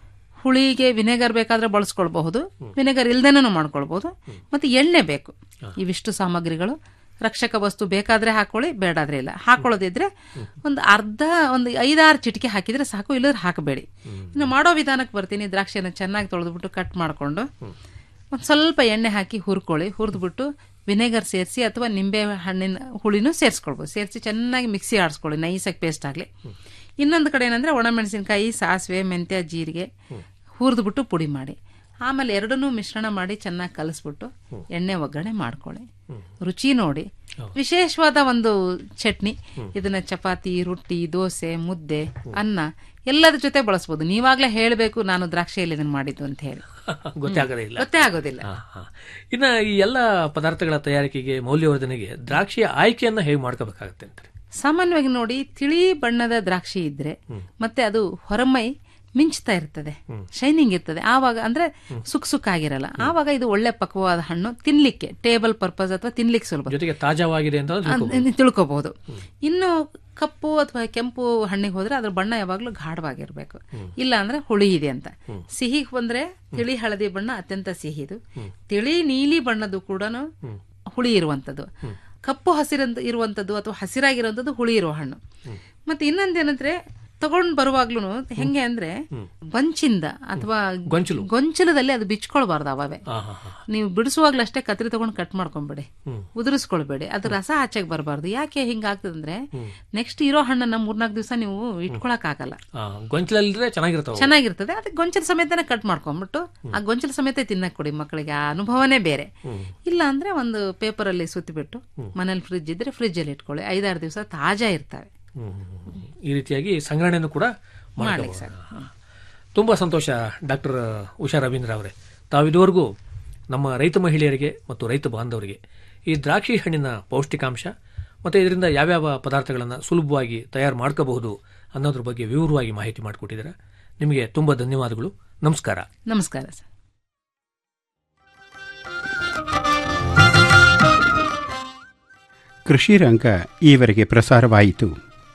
F: ಹುಳಿಗೆ ವಿನೆಗರ್ ಬೇಕಾದ್ರೆ ಬಳಸ್ಕೊಳ್ಬಹುದು ವಿನೆಗರ್ ಇಲ್ದೇನೂ ಮಾಡ್ಕೊಳ್ಬಹುದು ಮತ್ತೆ ಎಣ್ಣೆ ಬೇಕು ಇವಿಷ್ಟು ಸಾಮಗ್ರಿಗಳು ರಕ್ಷಕ ವಸ್ತು ಬೇಕಾದ್ರೆ ಹಾಕೊಳ್ಳಿ ಬೇಡಾದ್ರೆ ಇಲ್ಲ ಹಾಕೊಳ್ಳೋದಿದ್ರೆ ಒಂದು ಅರ್ಧ ಒಂದು ಐದಾರು ಚಿಟಿಕೆ ಹಾಕಿದ್ರೆ ಸಾಕು ಇಲ್ಲದ್ರೆ ಹಾಕಬೇಡಿ ಇನ್ನು ಮಾಡೋ ವಿಧಾನಕ್ಕೆ ಬರ್ತೀನಿ ದ್ರಾಕ್ಷಿಯನ್ನು ಚೆನ್ನಾಗಿ ತೊಳೆದ್ಬಿಟ್ಟು ಕಟ್ ಮಾಡಿಕೊಂಡು ಒಂದು ಸ್ವಲ್ಪ ಎಣ್ಣೆ ಹಾಕಿ ಹುರ್ಕೊಳ್ಳಿ ಹುರಿದ್ಬಿಟ್ಟು ವಿನೆಗರ್ ಸೇರಿಸಿ ಅಥವಾ ನಿಂಬೆ ಹಣ್ಣಿನ ಹುಳಿನೂ ಸೇರಿಸ್ಕೊಳ್ಬೋದು ಸೇರಿಸಿ ಚೆನ್ನಾಗಿ ಮಿಕ್ಸಿ ಆಡಿಸ್ಕೊಳ್ಳಿ ನೈಸಾಗಿ ಪೇಸ್ಟ್ ಆಗಲಿ ಇನ್ನೊಂದು ಕಡೆ ಏನಂದ್ರೆ ಒಣಮೆಣಸಿನಕಾಯಿ ಸಾಸಿವೆ ಮೆಂತ್ಯ ಜೀರಿಗೆ ಹುರಿದ್ಬಿಟ್ಟು ಪುಡಿ ಮಾಡಿ ಆಮೇಲೆ ಎರಡನ್ನೂ ಮಿಶ್ರಣ ಮಾಡಿ ಚೆನ್ನಾಗಿ ಕಲಿಸ್ಬಿಟ್ಟು ಎಣ್ಣೆ ಒಗ್ಗರಣೆ ಮಾಡ್ಕೊಳ್ಳಿ ರುಚಿ ನೋಡಿ ವಿಶೇಷವಾದ ಒಂದು ಚಟ್ನಿ ಇದನ್ನ ಚಪಾತಿ ರೊಟ್ಟಿ ದೋಸೆ ಮುದ್ದೆ ಅನ್ನ ಎಲ್ಲದ್ರ ಜೊತೆ ಬಳಸ್ಬೋದು ನೀವಾಗ್ಲೇ ಹೇಳಬೇಕು ನಾನು ದ್ರಾಕ್ಷಿಯಲ್ಲಿ ಇದನ್ನ ಮಾಡಿದ್ದು ಅಂತ ಹೇಳಿ
H: ಗೊತ್ತೇ ಆಗೋದೇ ಇಲ್ಲ
F: ಗೊತ್ತೇ ಆಗೋದಿಲ್ಲ
H: ಹಾ, ಹಾ. ಇನ್ನ ಈ ಎಲ್ಲ ಪದಾರ್ಥಗಳ ತಯಾರಿಕೆಗೆ ಮೌಲ್ಯವರ್ಧನೆಗೆ ದ್ರಾಕ್ಷಿಯ ಆಯ್ಕೆಯನ್ನ ಹೇಗೆ ಮಾಡ್ಕೋಬೇಕಾಗತ್ತೆ ಅಂತಾರೆ
F: ಸಾಮಾನ್ಯವಾಗಿ ನೋಡಿ ತಿಳಿ ಬಣ್ಣದ ದ್ರಾಕ್ಷಿ ಇದ್ರೆ ಮತ್ತೆ ಅದು ಹೊರಮೈ ಮಿಂಚ್ತಾ ಇರ್ತದೆ ಶೈನಿಂಗ್ ಇರ್ತದೆ ಆವಾಗ ಅಂದ್ರೆ ಸುಕ್ ಸುಕ್ ಆಗಿರಲ್ಲ ಆವಾಗ ಇದು ಒಳ್ಳೆ ಪಕ್ವವಾದ ಹಣ್ಣು ತಿನ್ಲಿಕ್ಕೆ ಟೇಬಲ್ ಪರ್ಪಸ್ ಅಥವಾ ತಿನ್ಲಿಕ್ಕೆ ಸುಲಭ
H: ಜೊತೆಗೆ ತಾಜಾವಾಗಿದೆ ಅಂತ ತಿಳ್ಕೊಬೋದು.
F: ಅದ್- ತಿಳ್ಕೊಬಹುದು ಇನ್ನು ಕಪ್ಪು ಅಥವಾ ಕೆಂಪು ಹಣ್ಣಿಗೆ ಹೋದ್ರೆ ಅದ್ರ ಬಣ್ಣ ಯಾವಾಗ್ಲೂ ಗಾಢವಾಗಿರ್ಬೇಕು ಇಲ್ಲ ಅಂದ್ರೆ ಹುಳಿ ಇದೆ ಅಂತ ಸಿಹಿಗೆ ಬಂದ್ರೆ ತಿಳಿ ಹಳದಿ ಬಣ್ಣ ಅತ್ಯಂತ ಸಿಹಿದು ತಿಳಿ ನೀಲಿ ಬಣ್ಣದ್ದು ಕೂಡ ಹುಳಿ ಇರುವಂತದ್ದು ಕಪ್ಪು ಹಸಿರಂತ ಇರುವಂತದ್ದು ಅಥವಾ ಹಸಿರಾಗಿರುವಂತದ್ದು ಹುಳಿ ಇರುವ ಹಣ್ಣು ಮತ್ತೆ ಇನ್ನೊಂದೇನಂದ್ರೆ ತಗೊಂಡ್ ಬರುವಾಗ್ಲೂ ಹೆಂಗೆ ಅಂದ್ರೆ ಬಂಚಿಂದ ಅಥವಾ
H: ಗೊಂಚಲು.
F: ಗೊಂಚಲದಲ್ಲಿ ಅದು ಬಿಚ್ಕೊಳ್ಬಾರ್ದು ಅವವೇ
H: ಹಾ, ಹಾ, ಹಾ.
F: ನೀವು ಬಿಡಿಸುವಾಗ್ಲೂ ಅಷ್ಟೇ ಕತ್ರಿ ತಗೊಂಡು ಕಟ್ ಮಾಡ್ಕೊಂಬಿಡಿ ಉದುರಿಸ್ಕೊಳ್ಬೇಡಿ ಅದು ರಸ ಆಚೆಗೆ ಬರಬಾರ್ದು ಯಾಕೆ ಹಿಂಗಾಗ್ತದಂದ್ರೆ ನೆಕ್ಸ್ಟ್ ಇರೋ ಹಣ್ಣನ್ನ ಮೂರ್ನಾಲ್ಕು ದಿವಸ ನೀವು ಇಟ್ಕೊಳಕ್ ಆಗಲ್ಲ
H: ಆ, ಗೊಂಚಲಲ್ಲಿದ್ರೆ ಚೆನ್ನಾಗಿರ್ತಾವ
F: ಚೆನ್ನಾಗಿರ್ತದೆ ಅದಕ್ಕೆ ಗೊಂಚಲ ಸಮೇತನೇ ಕಟ್ ಮಾಡ್ಕೊಂಡ್ಬಿಟ್ಟು ಆ ಗೊಂಚಲ ಸಮೇತ ತಿನ್ನಕ್ ಕೊಡಿ ಮಕ್ಕಳಿಗೆ ಆ ಅನುಭವನೇ ಬೇರೆ ಇಲ್ಲ ಅಂದ್ರೆ ಒಂದು ಪೇಪರ್ ಅಲ್ಲಿ ಸುತ್ತಿಬಿಟ್ಟು ಮನೇಲಿ ಫ್ರಿಜ್ ಇದ್ರೆ ಫ್ರಿಜ್ ಅಲ್ಲಿ ಇಟ್ಕೊಳ್ಳಿ ಐದಾರು ದಿವಸ ತಾಜಾ ಇರ್ತವೆ
H: ಈ ರೀತಿಯಾಗಿ ಸಂಗ್ರಹಣೆಯನ್ನು ಕೂಡ
F: ಮಾಡ್ಲಿಕ್ಕೆ
H: ಮಾಡ್ಕೋಬಹುದು ತುಂಬಾ ಸಂತೋಷ ಡಾಕ್ಟರ್ ಉಷಾ ರವೀಂದ್ರ ಅವರೇ ತಾವು ಇದುವರೆಗೂ ನಮ್ಮ ರೈತ ಮಹಿಳೆಯರಿಗೆ ಮತ್ತು ರೈತ ಬಾಂಧವರಿಗೆ ಈ ದ್ರಾಕ್ಷಿ ಹಣ್ಣಿನ ಪೌಷ್ಟಿಕಾಂಶ ಮತ್ತು ಇದರಿಂದ ಯಾವ್ಯಾವ ಪದಾರ್ಥಗಳನ್ನು ಸುಲಭವಾಗಿ ತಯಾರು ಮಾಡ್ಕೋಬಹುದು ಅನ್ನೋದ್ರ ಬಗ್ಗೆ ವಿವರವಾಗಿ ಮಾಹಿತಿ ಮಾಡಿಕೊಟ್ಟಿದ್ದಾರೆ ನಿಮಗೆ ತುಂಬ ಧನ್ಯವಾದಗಳು ನಮಸ್ಕಾರ
F: ನಮಸ್ಕಾರ ಸರ್
A: ಕೃಷಿ ರಂಗ ಈವರೆಗೆ ಪ್ರಸಾರವಾಯಿತು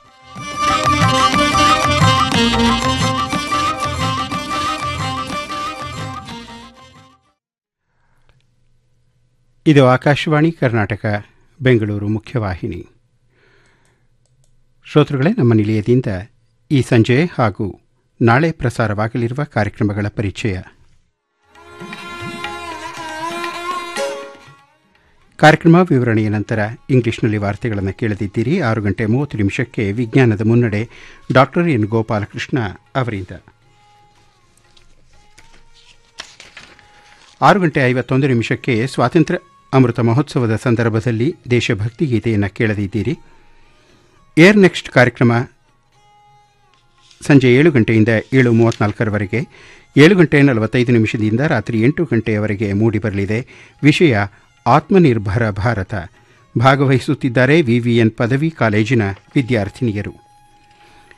A: ಇದು ಆಕಾಶವಾಣಿ ಕರ್ನಾಟಕ ಬೆಂಗಳೂರು ಮುಖ್ಯವಾಹಿನಿ ಶ್ರೋತೃಗಳೇ ನಮ್ಮ ನಿಲಯದಿಂದ ಈ ಸಂಜೆ ಹಾಗೂ ನಾಳೆ ಪ್ರಸಾರವಾಗಲಿರುವ ಕಾರ್ಯಕ್ರಮಗಳ ಪರಿಚಯ ಕಾರ್ಯಕ್ರಮ ವಿವರಣೆಯ ನಂತರ ಇಂಗ್ಲಿಷ್ನಲ್ಲಿ ವಾರ್ತೆಗಳನ್ನು ಕೇಳದಿದ್ದೀರಿ ಆರು ಗಂಟೆ ಮೂವತ್ತು ನಿಮಿಷಕ್ಕೆ ವಿಜ್ಞಾನದ ಮುನ್ನಡೆ ಡಾಕ್ಟರ್ ಎನ್ ಗೋಪಾಲಕೃಷ್ಣ ಅವರಿಂದ ಆರು ಗಂಟೆ ಐವತ್ತೊಂದು ನಿಮಿಷಕ್ಕೆ ಸ್ವಾತಂತ್ರ್ಯ ಅಮೃತ ಮಹೋತ್ಸವದ ಸಂದರ್ಭದಲ್ಲಿ ದೇಶಭಕ್ತಿ ಗೀತೆಯನ್ನು ಕೇಳದಿದ್ದೀರಿ ಏರ್ ನೆಕ್ಸ್ಟ್ ಕಾರ್ಯಕ್ರಮ ಸಂಜೆ ಏಳು ಗಂಟೆಯಿಂದ ಏಳು ಮೂವತ್ತ್ನಾಲ್ಕರವರೆಗೆ ಏಳು ಗಂಟೆ ನಲವತ್ತೈದು ನಿಮಿಷದಿಂದ ರಾತ್ರಿ ಎಂಟು ಗಂಟೆಯವರೆಗೆ ಮೂಡಿಬರಲಿದೆ ವಿಷಯ ಆತ್ಮನಿರ್ಭರ ಭಾರತ ಭಾಗವಹಿಸುತ್ತಿದ್ದಾರೆ ವಿವಿಎನ್ ಪದವಿ ಕಾಲೇಜಿನ ವಿದ್ಯಾರ್ಥಿನಿಯರು